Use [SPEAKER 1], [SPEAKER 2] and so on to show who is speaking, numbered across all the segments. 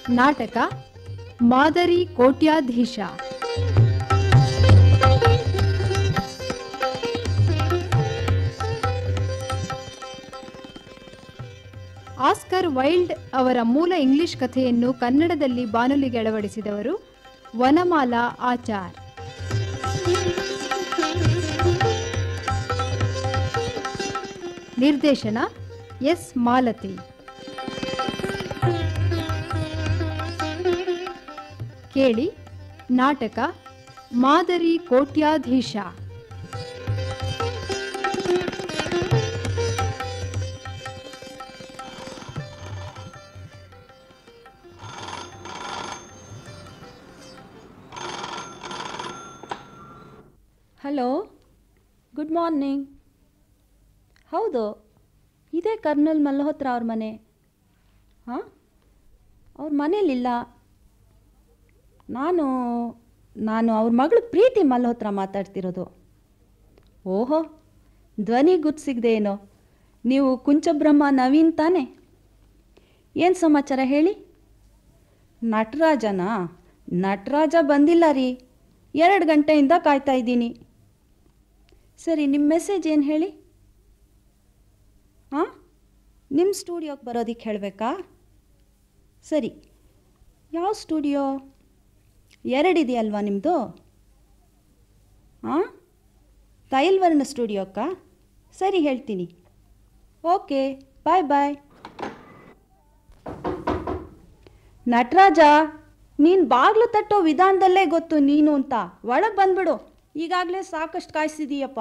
[SPEAKER 1] ನಾಟಕ ಮಾದರಿ ಕೋಟ್ಯಾಧೀಶ Oscar wild ಅವರ ಮೂಲ ಇಂಗ್ಲಿಷ್ ಕಥೆಯನ್ನು ಕನ್ನಡದಲ್ಲಿ ಬಾನುಲಿಗೆ ಅಳವಡಿಸಿದವರು ವನಮಾಲಾ ಆಚಾರ್ ನಿರ್ದೇಶನ ಎಸ್ ಮಾಲತಿ ಕೇಳಿ ನಾಟಕ ಮಾದರಿ ಕೋಟ್ಯಾಧೀಶ
[SPEAKER 2] ಹಲೋ ಗುಡ್ ಮಾರ್ನಿಂಗ್ ಹೌದು ಇದೇ ಕರ್ನಲ್ ಮಲ್ಹೋತ್ರ ಅವ್ರ ಮನೆ ಹಾಂ ಅವ್ರ ಮನೇಲಿಲ್ಲ ನಾನು ನಾನು ಅವ್ರ ಮಗಳು ಪ್ರೀತಿ ಮಲ್ಹೋತ್ರ ಮಾತಾಡ್ತಿರೋದು ಓಹೋ ಧ್ವನಿ ಗುರ್ಸಿಗ್ದೆ ಏನೋ ನೀವು ಕುಂಚಬ್ರಹ್ಮ ನವೀನ್ ತಾನೆ ಏನು ಸಮಾಚಾರ ಹೇಳಿ ನಟರಾಜನಾ ನಟರಾಜ ಬಂದಿಲ್ಲ ರೀ ಎರಡು ಗಂಟೆಯಿಂದ ಕಾಯ್ತಾ ಇದ್ದೀನಿ ಸರಿ ನಿಮ್ಮ ಮೆಸೇಜ್ ಏನು ಹೇಳಿ ಹಾಂ ನಿಮ್ಮ ಸ್ಟುಡಿಯೋಗೆ ಬರೋದಕ್ಕೆ ಹೇಳಬೇಕಾ ಸರಿ ಯಾವ ಸ್ಟುಡಿಯೋ ಎರಡಿದೆಯಲ್ವಾ ನಿಮ್ಮದು ಹಾಂ ತೈಲ್ವರ್ಣ ಸ್ಟುಡಿಯೋಕ್ಕಾ ಸರಿ ಹೇಳ್ತೀನಿ ಓಕೆ ಬಾಯ್ ಬಾಯ್ ನಟರಾಜ ನೀನು ಬಾಗ್ಲು ತಟ್ಟೋ ವಿಧಾನದಲ್ಲೇ ಗೊತ್ತು ನೀನು ಅಂತ ಒಳಗೆ ಬಂದ್ಬಿಡು ಈಗಾಗಲೇ ಸಾಕಷ್ಟು ಕಾಯಿಸಿದೀಯಪ್ಪ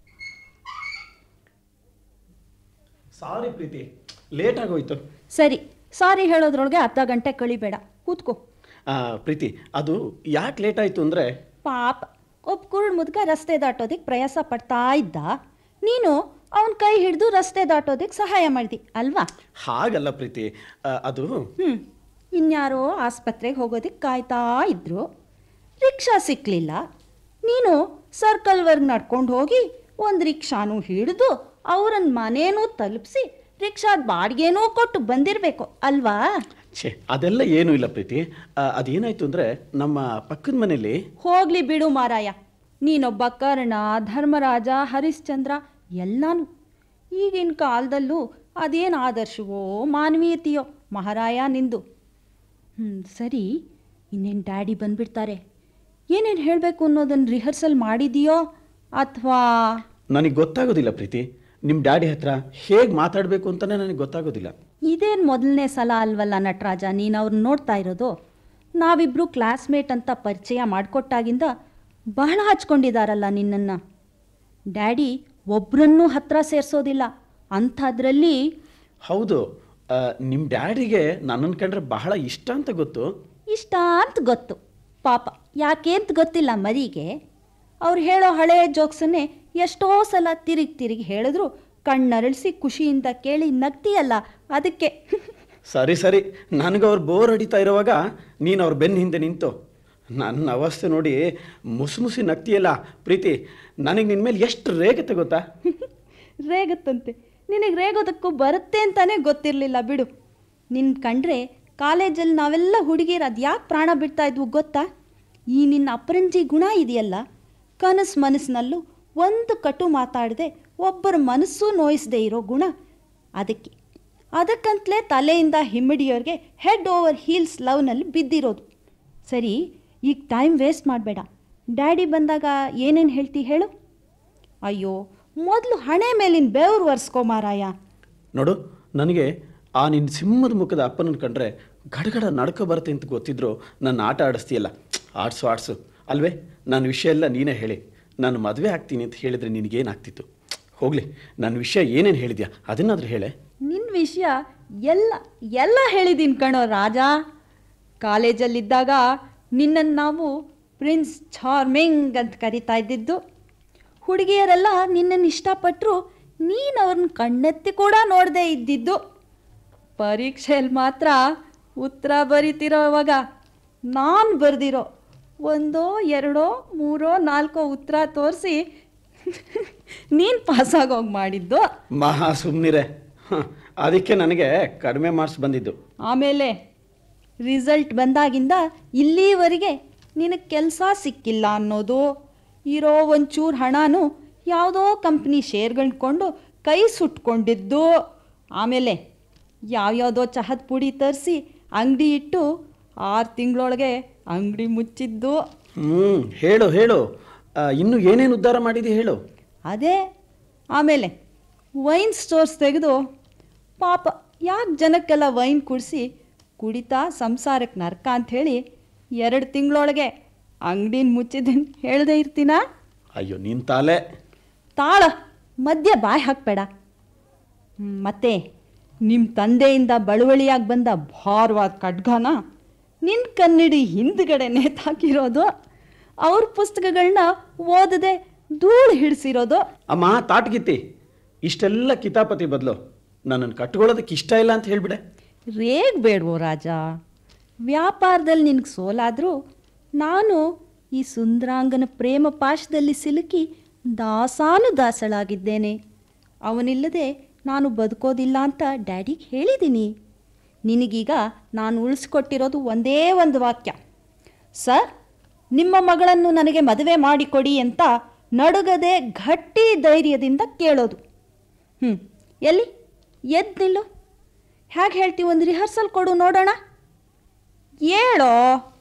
[SPEAKER 3] ಸಾರಿ ಪ್ರೀತಿ ಲೇಟ್ ಆಗೋಯ್ತು
[SPEAKER 2] ಸರಿ ಸಾರಿ ಹೇಳೋದ್ರೊಳಗೆ ಅರ್ಧ ಗಂಟೆ ಕಳಿಬೇಡ ಕೂತ್ಕೋ
[SPEAKER 3] ಆ, ಪ್ರೀತಿ ಅದು ಯಾಕೆ ಲೇಟ್ ಆಯಿತು ಅಂದರೆ
[SPEAKER 2] ಪಾಪ ಒಬ್ಬ ಕುರುಡ್ ಮುದ್ಕ ರಸ್ತೆ ದಾಟೋದಕ್ಕೆ ಪ್ರಯಾಸ ಪಡ್ತಾ ಇದ್ದ ನೀನು ಅವನ ಕೈ ಹಿಡಿದು ರಸ್ತೆ ದಾಟೋದಕ್ಕೆ ಸಹಾಯ ಮಾಡಿದಿ ಅಲ್ವಾ
[SPEAKER 3] ಹಾಗಲ್ಲ ಪ್ರೀತಿ ಆ, ಅದು
[SPEAKER 2] ಹ್ಞೂ ಇನ್ಯಾರೋ ಆಸ್ಪತ್ರೆಗೆ ಹೋಗೋದಕ್ಕೆ ಕಾಯ್ತಾ ಇದ್ರು ರಿಕ್ಷಾ ಸಿಕ್ಕಲಿಲ್ಲ ನೀನು ಸರ್ಕಲ್ವರ್ಗೆ ನಡ್ಕೊಂಡು ಹೋಗಿ ಒಂದು ರಿಕ್ಷಾನು ಹಿಡಿದು ಅವ್ರನ್ನ ಮನೇನೂ ತಲುಪಿಸಿ ರಿಕ್ಷಾದ ಬಾಡಿಗೆನೂ ಕೊಟ್ಟು ಬಂದಿರಬೇಕು ಅಲ್ವಾ
[SPEAKER 3] ಛೇ ಅದೆಲ್ಲ ಏನೂ ಇಲ್ಲ ಪ್ರೀತಿ ಆ, ಅದೇನಾಯ್ತು ಅಂದರೆ ನಮ್ಮ ಪಕ್ಕದ ಮನೇಲಿ
[SPEAKER 2] ಹೋಗ್ಲಿ ಬಿಡು ಮಾರಾಯ ನೀನೊಬ್ಬ ಕರ್ಣ ಧರ್ಮರಾಜ ಹರಿಶ್ಚಂದ್ರ ಎಲ್ಲಾನು ಈಗಿನ ಕಾಲದಲ್ಲೂ ಅದೇನು ಆದರ್ಶವೋ ಮಾನವೀಯತೆಯೋ ಮಹಾರಾಯ ನಿಂದು ಹ್ಞೂ ಸರಿ ಇನ್ನೇನು ಡ್ಯಾಡಿ ಬಂದ್ಬಿಡ್ತಾರೆ ಏನೇನು ಹೇಳಬೇಕು ಅನ್ನೋದನ್ನು ರಿಹರ್ಸಲ್ ಮಾಡಿದೆಯೋ ಅಥವಾ
[SPEAKER 3] ನನಗೆ ಗೊತ್ತಾಗೋದಿಲ್ಲ ಪ್ರೀತಿ ನಿಮ್ಮ ಡ್ಯಾಡಿ ಹತ್ರ ಹೇಗೆ ಮಾತಾಡಬೇಕು ಅಂತಲೇ ನನಗೆ ಗೊತ್ತಾಗೋದಿಲ್ಲ
[SPEAKER 2] ಇದೇನು ಮೊದಲನೇ ಸಲ ಅಲ್ವಲ್ಲ ನಟರಾಜ ನೀನು ಅವ್ರನ್ನ ನೋಡ್ತಾ ಇರೋದು ನಾವಿಬ್ಬರು ಕ್ಲಾಸ್ಮೇಟ್ ಅಂತ ಪರಿಚಯ ಮಾಡಿಕೊಟ್ಟಾಗಿಂದ ಬಹಳ ಹಚ್ಕೊಂಡಿದ್ದಾರಲ್ಲ ನಿನ್ನನ್ನು ಡ್ಯಾಡಿ ಒಬ್ಬರನ್ನೂ ಹತ್ರ ಸೇರಿಸೋದಿಲ್ಲ ಅಂಥದ್ರಲ್ಲಿ
[SPEAKER 3] ಹೌದು ನಿಮ್ಮ ಡ್ಯಾಡಿಗೆ ನನ್ನನ್ನು ಕಂಡ್ರೆ ಬಹಳ ಇಷ್ಟ ಅಂತ ಗೊತ್ತು
[SPEAKER 2] ಇಷ್ಟ ಅಂತ ಗೊತ್ತು ಪಾಪ ಯಾಕೆ ಅಂತ ಗೊತ್ತಿಲ್ಲ ಮರಿಗೆ ಅವ್ರು ಹೇಳೋ ಹಳೆಯ ಜೋಕ್ಸನ್ನೇ ಎಷ್ಟೋ ಸಲ ತಿರುಗಿ ತಿರುಗಿ ಹೇಳಿದ್ರು ಕಣ್ಣರಳಿಸಿ ಖುಷಿಯಿಂದ ಕೇಳಿ ನಗ್ತೀಯಲ್ಲ ಅದಕ್ಕೆ
[SPEAKER 3] ಸರಿ ಸರಿ ನನಗೆ ಅವ್ರು ಬೋರ್ ಹೊಡಿತಾ ಇರುವಾಗ ನೀನು ಅವ್ರ ಬೆನ್ನ ಹಿಂದೆ ನಿಂತು ನನ್ನ ಅವಸ್ಥೆ ನೋಡಿ ಮುಸಿ ಮುಸಿ ನಗ್ತೀಯಲ್ಲ ಪ್ರೀತಿ ನನಗೆ ನಿನ್ನ ಮೇಲೆ ಎಷ್ಟು ರೇಗತ್ತೆ ಗೊತ್ತಾ
[SPEAKER 2] ರೇಗುತ್ತಂತೆ ನಿನಗೆ ರೇಗೋದಕ್ಕೂ ಬರುತ್ತೆ ಅಂತಾನೆ ಗೊತ್ತಿರಲಿಲ್ಲ ಬಿಡು ನಿನ್ನ ಕಂಡ್ರೆ ಕಾಲೇಜಲ್ಲಿ ನಾವೆಲ್ಲ ಹುಡುಗಿಯರು ಅದು ಯಾಕೆ ಪ್ರಾಣ ಬಿಡ್ತಾ ಇದ್ವು ಗೊತ್ತಾ ಈ ನಿನ್ನ ಅಪರಂಜಿ ಗುಣ ಇದೆಯಲ್ಲ ಕನಸು ಮನಸ್ಸಿನಲ್ಲೂ ಒಂದು ಕಟು ಮಾತಾಡದೆ ಒಬ್ಬರ ಮನಸ್ಸು ನೋಯಿಸದೇ ಇರೋ ಗುಣ ಅದಕ್ಕೆ ಅದಕ್ಕಂತಲೇ ತಲೆಯಿಂದ ಹಿಮ್ಮಡಿಯೋರಿಗೆ ಹೆಡ್ ಓವರ್ ಹೀಲ್ಸ್ ಲವ್ನಲ್ಲಿ ಬಿದ್ದಿರೋದು ಸರಿ ಈಗ ಟೈಮ್ ವೇಸ್ಟ್ ಮಾಡಬೇಡ ಡ್ಯಾಡಿ ಬಂದಾಗ ಏನೇನು ಹೇಳ್ತಿ ಹೇಳು ಅಯ್ಯೋ ಮೊದಲು ಹಣೆ ಮೇಲಿನ ಬೆವರು ಒರೆಸ್ಕೋ ಮಾರಾಯ
[SPEAKER 3] ನೋಡು ನನಗೆ ಆ ನಿನ್ನ ಸಿಂಹದ ಮುಖದ ಅಪ್ಪನ ಕಂಡ್ರೆ ಗಡಗಡ ನಡ್ಕೊ ಬರುತ್ತೆ ಅಂತ ಗೊತ್ತಿದ್ರು ನನ್ನ ಆಟ ಆಡಿಸ್ತೀಯಲ್ಲ ಆಡ್ಸು ಆಡ್ಸು ಅಲ್ವೇ ನನ್ನ ವಿಷಯ ಎಲ್ಲ ನೀನೇ ಹೇಳಿ ನಾನು ಮದುವೆ ಆಗ್ತೀನಿ ಅಂತ ಹೇಳಿದರೆ ನಿನಗೇನಾಗ್ತಿತ್ತು ಹೋಗಲಿ ನನ್ನ ವಿಷಯ ಏನೇನು ಹೇಳಿದ್ಯಾ ಅದನ್ನಾದ್ರೂ ಹೇಳೆ
[SPEAKER 2] ನಿನ್ನ ವಿಷಯ ಎಲ್ಲ ಎಲ್ಲ ಹೇಳಿದ್ದೀನಿ ಕಣೋ ರಾಜ ಕಾಲೇಜಲ್ಲಿದ್ದಾಗ ನಿನ್ನನ್ನು ನಾವು ಪ್ರಿನ್ಸ್ ಚಾರ್ಮಿಂಗ್ ಅಂತ ಕರಿತಾ ಇದ್ದಿದ್ದು ಹುಡುಗಿಯರೆಲ್ಲ ನಿನ್ನನ್ನು ಇಷ್ಟಪಟ್ಟರು ನೀನು ಅವ್ರನ್ನ ಕಣ್ಣೆತ್ತಿ ಕೂಡ ನೋಡದೇ ಇದ್ದಿದ್ದು ಪರೀಕ್ಷೆಯಲ್ಲಿ ಮಾತ್ರ ಉತ್ತರ ಬರಿತಿರೋವಾಗ ನಾನು ಬರೆದಿರೋ ಒಂದೋ ಎರಡೋ ಮೂರೋ ನಾಲ್ಕೋ ಉತ್ತರ ತೋರಿಸಿ ನೀನು ಪಾಸಾಗೋಗಿ ಮಾಡಿದ್ದು
[SPEAKER 3] ಮಹಾ ಸುಮ್ಮನಿರೆ ಅದಕ್ಕೆ ನನಗೆ ಕಡಿಮೆ ಮಾರ್ಕ್ಸ್ ಬಂದಿದ್ದು
[SPEAKER 2] ಆಮೇಲೆ ರಿಸಲ್ಟ್ ಬಂದಾಗಿಂದ ಇಲ್ಲಿವರೆಗೆ ನಿನಗೆ ಕೆಲಸ ಸಿಕ್ಕಿಲ್ಲ ಅನ್ನೋದು ಇರೋ ಒಂಚೂರು ಹಣನೂ ಯಾವುದೋ ಕಂಪ್ನಿ ಶೇರ್ಗಳನ್ನ ಕೊಂಡು ಕೈ ಸುಟ್ಕೊಂಡಿದ್ದು ಆಮೇಲೆ ಯಾವ್ಯಾವುದೋ ಚಹದ ಪುಡಿ ತರಿಸಿ ಅಂಗಡಿ ಇಟ್ಟು ಆರು ತಿಂಗಳೊಳಗೆ ಅಂಗಡಿ ಮುಚ್ಚಿದ್ದು
[SPEAKER 3] ಹ್ಞೂ ಹೇಳು ಹೇಳು ಆ, ಇನ್ನು ಏನೇನು ಉದ್ಧಾರ ಮಾಡಿದೆ ಹೇಳು
[SPEAKER 2] ಅದೇ ಆಮೇಲೆ ವೈನ್ ಸ್ಟೋರ್ಸ್ ತೆಗೆದು ಪಾಪ ಯಾಕೆ ಜನಕ್ಕೆಲ್ಲ ವೈನ್ ಕುಡಿಸಿ ಕುಡಿತಾ ಸಂಸಾರಕ್ಕೆ ನರ್ಕ ಅಂಥೇಳಿ ಎರಡು ತಿಂಗಳೊಳಗೆ ಅಂಗಡಿನ ಮುಚ್ಚಿದ್ದೀನಿ ಹೇಳ್ದೆ ಇರ್ತೀನಾ
[SPEAKER 3] ಅಯ್ಯೋ ನಿನ್ ತಾಲೆ
[SPEAKER 2] ತಾಳ ಮಧ್ಯ ಬಾಯಿ ಹಾಕಬೇಡ ಮತ್ತೆ ನಿಮ್ಮ ತಂದೆಯಿಂದ ಬಳುವಳಿಯಾಗಿ ಬಂದ ಭಾರವಾದ ಖಡ್ಗನ ನಿನ್ನ ಕನ್ನಡಿ ಹಿಂದ್ಗಡೆ ನೇತಾಕಿರೋದು ಅವ್ರ ಪುಸ್ತಕಗಳನ್ನ ಓದದೆ ಧೂಳು ಹಿಡಿಸಿರೋದು
[SPEAKER 3] ಅಮ್ಮ ತಾಟ್ಗಿತ್ತಿ ಇಷ್ಟೆಲ್ಲ ಕಿತಾಪತಿ ಬದಲು ನನ್ನನ್ನು ಕಟ್ಕೊಳ್ಳೋದಕ್ಕೆ ಇಷ್ಟ ಇಲ್ಲ ಅಂತ ಹೇಳ್ಬಿಡೆ
[SPEAKER 2] ರೇಗ್ ಬೇಡವೋ ರಾಜ ವ್ಯಾಪಾರದಲ್ಲಿ ನಿನಗೆ ಸೋಲಾದರೂ ನಾನು ಈ ಸುಂದರಾಂಗನ ಪ್ರೇಮ ಪಾಶದಲ್ಲಿ ಸಿಲುಕಿ ದಾಸಾನು ದಾಸಳಾಗಿದ್ದೇನೆ ಅವನಿಲ್ಲದೆ ನಾನು ಬದುಕೋದಿಲ್ಲ ಅಂತ ಡ್ಯಾಡಿಗೆ ಹೇಳಿದ್ದೀನಿ ನಿನಗೀಗ ನಾನು ಉಳಿಸ್ಕೊಟ್ಟಿರೋದು ಒಂದೇ ಒಂದು ವಾಕ್ಯ ಸರ್ ನಿಮ್ಮ ಮಗಳನ್ನು ನನಗೆ ಮದುವೆ ಮಾಡಿಕೊಡಿ ಅಂತ ನಡುಗದೆ ಗಟ್ಟಿ ಧೈರ್ಯದಿಂದ ಕೇಳೋದು ಹ್ಞೂ ಎಲ್ಲಿ ಎದ್ದು ನಿಲ್ಲು ಹೇಗೆ ಹೇಳ್ತೀವಿ ಒಂದು ರಿಹರ್ಸಲ್ ಕೊಡು ನೋಡೋಣ ಹೇಳೋ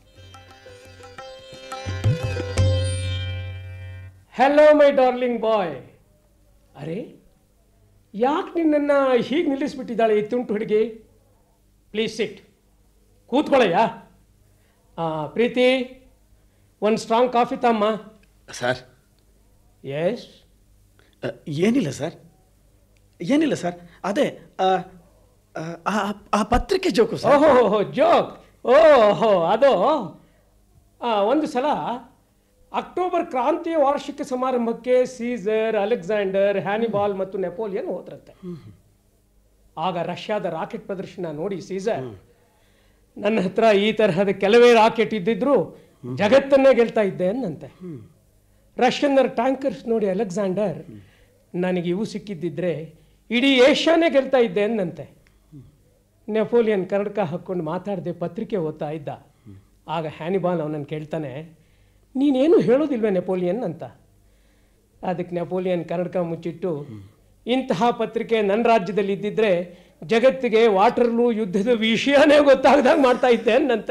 [SPEAKER 4] ಹಲೋ ಮೈ ಡಾರ್ಲಿಂಗ್ ಬಾಯ್ ಅರೆ ಯಾಕೆ ನಿನ್ನನ್ನು ಹೀಗೆ ನಿಲ್ಲಿಸ್ಬಿಟ್ಟಿದ್ದಾಳೆ ಈ ತುಂಟು ಹುಡುಗಿ ಪ್ಲೀಸ್ ಸಿಟ್ ಕೂತ್ಕೊಳ್ಳಯ್ಯ ಆ, ಪ್ರೀತಿ ಒಂದು ಸ್ಟ್ರಾಂಗ್ ಕಾಫಿ ತಮ್ಮ
[SPEAKER 3] ಸರ್
[SPEAKER 4] ಎಸ್
[SPEAKER 3] ಅ, ಏನಿಲ್ಲ ಸರ್ ಏನಿಲ್ಲ ಸರ್ ಅದೇ ಆ, ಆ, ಆ- ಆ ಪತ್ರಿಕೆ ಜೋಕು ಸರ್
[SPEAKER 4] ಓಹೋ ಜೋಕ್ ಓಹೋ ಅದು ಆ, ಒಂದು ಸಲ ಅಕ್ಟೋಬರ್ ಕ್ರಾಂತಿಯ ವಾರ್ಷಿಕ ಸಮಾರಂಭಕ್ಕೆ ಸೀಸರ್ ಅಲೆಕ್ಸಾಂಡರ್ ಹ್ಯಾನಿಬಾಲ್ ಮತ್ತು ನೆಪೋಲಿಯನ್ ಹೋದ್ರಂತೆ ಆಗ ರಷ್ಯಾದ ರಾಕೆಟ್ ಪ್ರದರ್ಶನ ನೋಡಿ ಸೀಸರ್ ನನ್ನ ಹತ್ರ ಈ ತರಹದ ಕೆಲವೇ ರಾಕೆಟ್ ಇದ್ದಿದ್ರು ಜಗತ್ತನ್ನೇ ಗೆಲ್ತಾ ಇದ್ದೆ ಅನ್ನಂತೆ ರಷ್ಯನ್ನರ ಟ್ಯಾಂಕರ್ಸ್ ನೋಡಿ ಅಲೆಕ್ಸಾಂಡರ್ ನನಗೆ ಇವು ಸಿಕ್ಕಿದ್ದಿದ್ರೆ ಇಡೀ ಏಷ್ಯಾನೇ ಗೆಲ್ತಾ ಇದ್ದೆ ಅನ್ನಂತೆ ನೆಪೋಲಿಯನ್ ಕನ್ನಡಕ ಹಾಕ್ಕೊಂಡು ಮಾತಾಡದೆ ಪತ್ರಿಕೆ ಓದ್ತಾ ಇದ್ದ ಆಗ ಹ್ಯಾನಿಬಾಲ್ ಅವನನ್ನು ಕೇಳ್ತಾನೆ ನೀನೇನು ಹೇಳೋದಿಲ್ವೇ ನೆಪೋಲಿಯನ್ ಅಂತ ಅದಕ್ಕೆ ನೆಪೋಲಿಯನ್ ಕನ್ನಡಕ ಮುಚ್ಚಿಟ್ಟು ಇಂತಹ ಪತ್ರಿಕೆ ನನ್ನ ರಾಜ್ಯದಲ್ಲಿ ಇದ್ದಿದ್ರೆ ಜಗತ್ತಿಗೆ ವಾಟರ್ಲೂ ಯುದ್ಧದ ವಿಷಯನೇ ಗೊತ್ತಾಗ್ದಾಗ ಮಾಡ್ತಾ ಇದ್ದೆ ಅನ್ನಂತೆ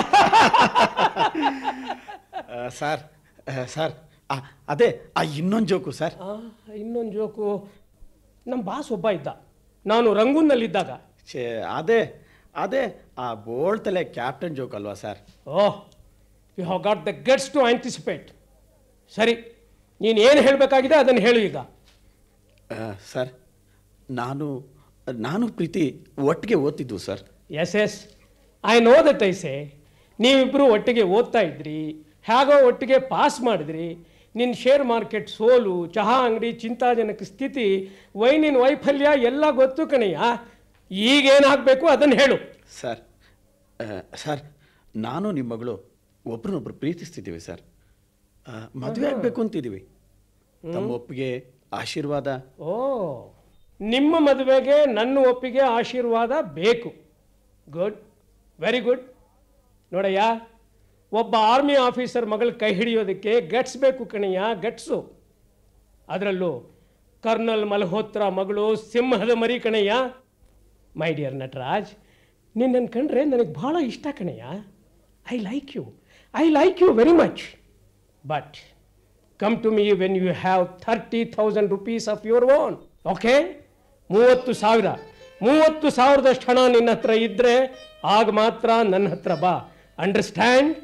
[SPEAKER 3] ಆ, ಸರ್ ಆ, ಸರ್ ಆ, ಅದೇ ಆ ಇನ್ನೊಂದು ಜೋಕು ಸರ್
[SPEAKER 4] ಇನ್ನೊಂದು ಜೋಕು ನಮ್ಮ ಬಾಸ್ ಒಬ್ಬ ಇದ್ದ ನಾನು ರಂಗೂನ್ನಲ್ಲಿದ್ದಾಗ
[SPEAKER 3] ಛೇ ಅದೇ ಅದೇ ಆ ಬೋಳ್ತಲೆ ಕ್ಯಾಪ್ಟನ್ ಜೋಕ್ ಅಲ್ವಾ sir
[SPEAKER 4] oh you have got the guts to anticipate ಸರಿ ನೀನು ಏನು ಹೇಳಬೇಕಾಗಿದೆ ಅದನ್ನು ಹೇಳು ಈಗ
[SPEAKER 3] ಆ, ಸರ್ ನಾನು ನಾನು ಪ್ರೀತಿ ಒಟ್ಟಿಗೆ ಓದ್ತಿದ್ವು sir
[SPEAKER 4] yes yes I know that I say ನೀವಿಬ್ಬರು ಒಟ್ಟಿಗೆ ಓದ್ತಾ ಇದ್ರಿ ಹೇಗೋ ಒಟ್ಟಿಗೆ ಪಾಸ್ ಮಾಡಿದ್ರಿ ನಿನ್ನ ಶೇರ್ ಮಾರ್ಕೆಟ್ ಸೋಲು ಚಹಾ ಅಂಗಡಿ ಚಿಂತಾಜನಕ ಸ್ಥಿತಿ ವೈನಿನ ವೈಫಲ್ಯ ಎಲ್ಲ ಗೊತ್ತು ಕಣಯ್ಯ ಈಗೇನಾಗಬೇಕು ಅದನ್ನು ಹೇಳು
[SPEAKER 3] ಸರ್ ಆ, ಸರ್ ನಾನು ನಿಮ್ಮ ಮಗಳು ಒಬ್ರನ್ನೊಬ್ರು ಪ್ರೀತಿಸ್ತಿದ್ದೀವಿ ಸರ್ ಆ, ಮದುವೆ ಆಗಬೇಕು ಅಂತಿದ್ದೀವಿ ತಮ್ಮ ಒಪ್ಪಿಗೆ ಆಶೀರ್ವಾದ
[SPEAKER 4] ಓ ನಿಮ್ಮ ಮದುವೆಗೆ ನನ್ನ ಒಪ್ಪಿಗೆ ಆಶೀರ್ವಾದ ಬೇಕು ಗುಡ್ ವೆರಿ ಗುಡ್ ನೋಡಯ್ಯ ಒಬ್ಬ ಆರ್ಮಿ ಆಫೀಸರ್ ಮಗಳ ಕೈ ಹಿಡಿಯೋದಕ್ಕೆ ಗಟ್ಸ್ ಬೇಕು ಕಣಯ್ಯ ಗಟ್ಸು ಅದರಲ್ಲೂ ಕರ್ನಲ್ ಮಲ್ಹೋತ್ರ ಮಗಳು ಸಿಂಹದ ಮರಿ ಕಣಯ್ಯ ಮೈ ಡಿಯರ್ ನಟರಾಜ್ ನಿನ್ನನ್ನು ಕಂಡ್ರೆ ನನಗೆ ಭಾಳ ಇಷ್ಟ ಕಣಯ್ಯ I like you I like you very much but come to me when you have thirty thousand rupees of your own okay ಮೂವತ್ತು ಸಾವಿರ ಮೂವತ್ತು ಸಾವಿರದಷ್ಟು ಹಣ ನಿನ್ನ ಹತ್ರ ಇದ್ದರೆ ಆಗ ಮಾತ್ರ ನನ್ನ ಹತ್ರ ಬಾ ಅಂಡರ್ಸ್ಟ್ಯಾಂಡ್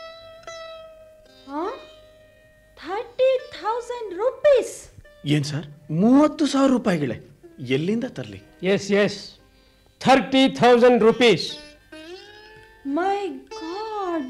[SPEAKER 2] ಥರ್ಟಿ ಥೌಸಂಡ್ ರುಪೀಸ್
[SPEAKER 3] ಏನು ಸರ್ ಮೂವತ್ತು ಸಾವಿರ ರೂಪಾಯಿಗಳೇ ಎಲ್ಲಿಂದ ತರಲಿ
[SPEAKER 4] yes yes thirty thousand rupees
[SPEAKER 2] my god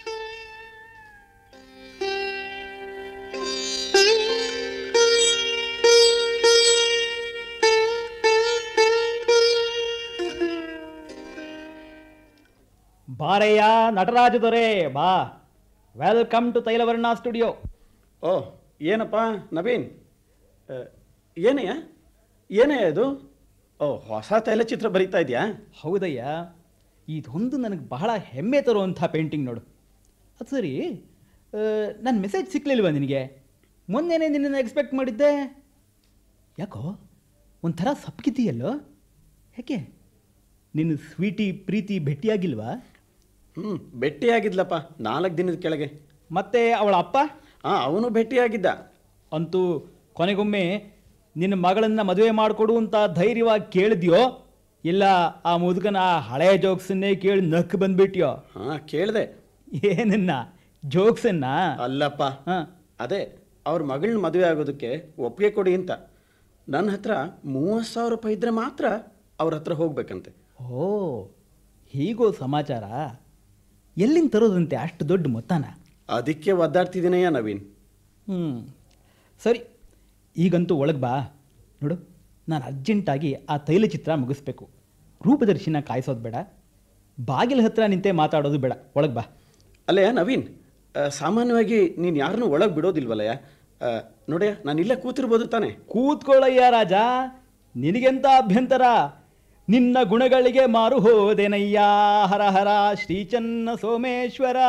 [SPEAKER 5] ಬಾರಯ್ಯ ನಟರಾಜ ದೊರೆ ಬಾ ವೆಲ್ಕಮ್ ಟು ತೈಲವರ್ಣ ಸ್ಟುಡಿಯೋ
[SPEAKER 3] ಓ ಏನಪ್ಪ ನವೀನ್ ಆ, ಏನಯ್ಯ ಏನೇ ಅದು ಓ ಹೊಸ ತೈಲಚಿತ್ರ ಬರೀತಾ ಇದೆಯಾ
[SPEAKER 5] ಹೌದಯ್ಯ ಇದೊಂದು ನನಗೆ ಬಹಳ ಹೆಮ್ಮೆ ತರುವಂಥ ಪೇಂಟಿಂಗ್ ನೋಡು ಅದು ಸರಿ ನನ್ನ ಮೆಸೇಜ್ ಸಿಕ್ಕಲಿಲ್ವಾ ನಿನಗೆ ಮೊನ್ನೆನೇ ನಿನ್ನನ್ನು ಎಕ್ಸ್ಪೆಕ್ಟ್ ಮಾಡಿದ್ದೆ ಯಾಕೋ ಒಂಥರ ಸಪ್ಪಗಿದ್ದೀಯಲ್ಲೋ ಯಾಕೆ ನಿನ್ನ ಸ್ವೀಟಿ ಪ್ರೀತಿ ಭೇಟಿಯಾಗಿಲ್ವಾ
[SPEAKER 3] ಹ್ಞೂ ಭೇಟಿಯಾಗಿದ್ಲಪ್ಪ ನಾಲ್ಕು ದಿನದ ಕೆಳಗೆ
[SPEAKER 5] ಮತ್ತೆ ಅವಳ ಅಪ್ಪ
[SPEAKER 3] ಹಾಂ ಅವನು ಭೇಟಿಯಾಗಿದ್ದ
[SPEAKER 5] ಅಂತೂ ಕೊನೆಗೊಮ್ಮೆ ನಿನ್ನ ಮಗಳನ್ನು ಮದುವೆ ಮಾಡಿಕೊಡು ಅಂತ ಧೈರ್ಯವಾಗಿ ಕೇಳಿದ್ಯೋ ಇಲ್ಲ ಆ ಮುದುಕನ ಆ ಹಳೆಯ ಜೋಕ್ಸನ್ನೇ ಕೇಳಿ ನಕ್ಕು ಬಂದ್ಬಿಟ್ಯೋ
[SPEAKER 3] ಹಾಂ ಕೇಳಿದೆ
[SPEAKER 5] ಏನನ್ನ ಜೋಕ್ಸನ್ನ
[SPEAKER 3] ಅಲ್ಲಪ್ಪ
[SPEAKER 5] ಹಾಂ
[SPEAKER 3] ಅದೇ ಅವ್ರ ಮಗಳನ್ನ ಮದುವೆ ಆಗೋದಕ್ಕೆ ಒಪ್ಪಿಗೆ ಕೊಡಿ ಅಂತ ನನ್ನ ಹತ್ರ ಮೂವತ್ತು ಸಾವಿರ ರೂಪಾಯಿ ಇದ್ದರೆ ಮಾತ್ರ ಅವ್ರ ಹತ್ರ ಹೋಗ್ಬೇಕಂತೆ
[SPEAKER 5] ಓ ಹೀಗೋ ಸಮಾಚಾರ ಎಲ್ಲಿಂದ ತರೋದಂತೆ ಅಷ್ಟು ದೊಡ್ಡ ಮೊತ್ತನ
[SPEAKER 3] ಅದಕ್ಕೆ ಒದ್ದಾಡ್ತಿದ್ದೀನಯ್ಯ ನವೀನ್
[SPEAKER 5] ಹ್ಞೂ ಸರಿ ಈಗಂತೂ ಒಳಗೆ ಬಾ ನೋಡು ನಾನು ಅರ್ಜೆಂಟಾಗಿ ಆ ತೈಲಚಿತ್ರ ಮುಗಿಸ್ಬೇಕು ರೂಪದರ್ಶಿನ ಕಾಯಿಸೋದು ಬೇಡ ಬಾಗಿಲ ಹತ್ರ ನಿಂತೆ ಮಾತಾಡೋದು ಬೇಡ ಒಳಗೆ ಬಾ
[SPEAKER 3] ಅಲ್ಲಯ್ಯ ನವೀನ್ ಆ, ಸಾಮಾನ್ಯವಾಗಿ ನೀನು ಯಾರನ್ನೂ ಒಳಗೆ ಬಿಡೋದಿಲ್ವಲ್ಲಯ್ಯ ಆ, ನೋಡ್ಯಾ ನಾನು ಇಲ್ಲೇ ಕೂತಿರ್ಬೋದು ತಾನೆ
[SPEAKER 5] ಕೂತ್ಕೊಳ್ಳಯ್ಯ ರಾಜ ನಿನಗೆಂತ ಅಭ್ಯಂತರ ನಿನ್ನ ಗುಣಗಳಿಗೆ ಮಾರು ಹೋದೆನಯ್ಯ ಹರ ಹರ ಶ್ರೀಚನ್ನ ಸೋಮೇಶ್ವರ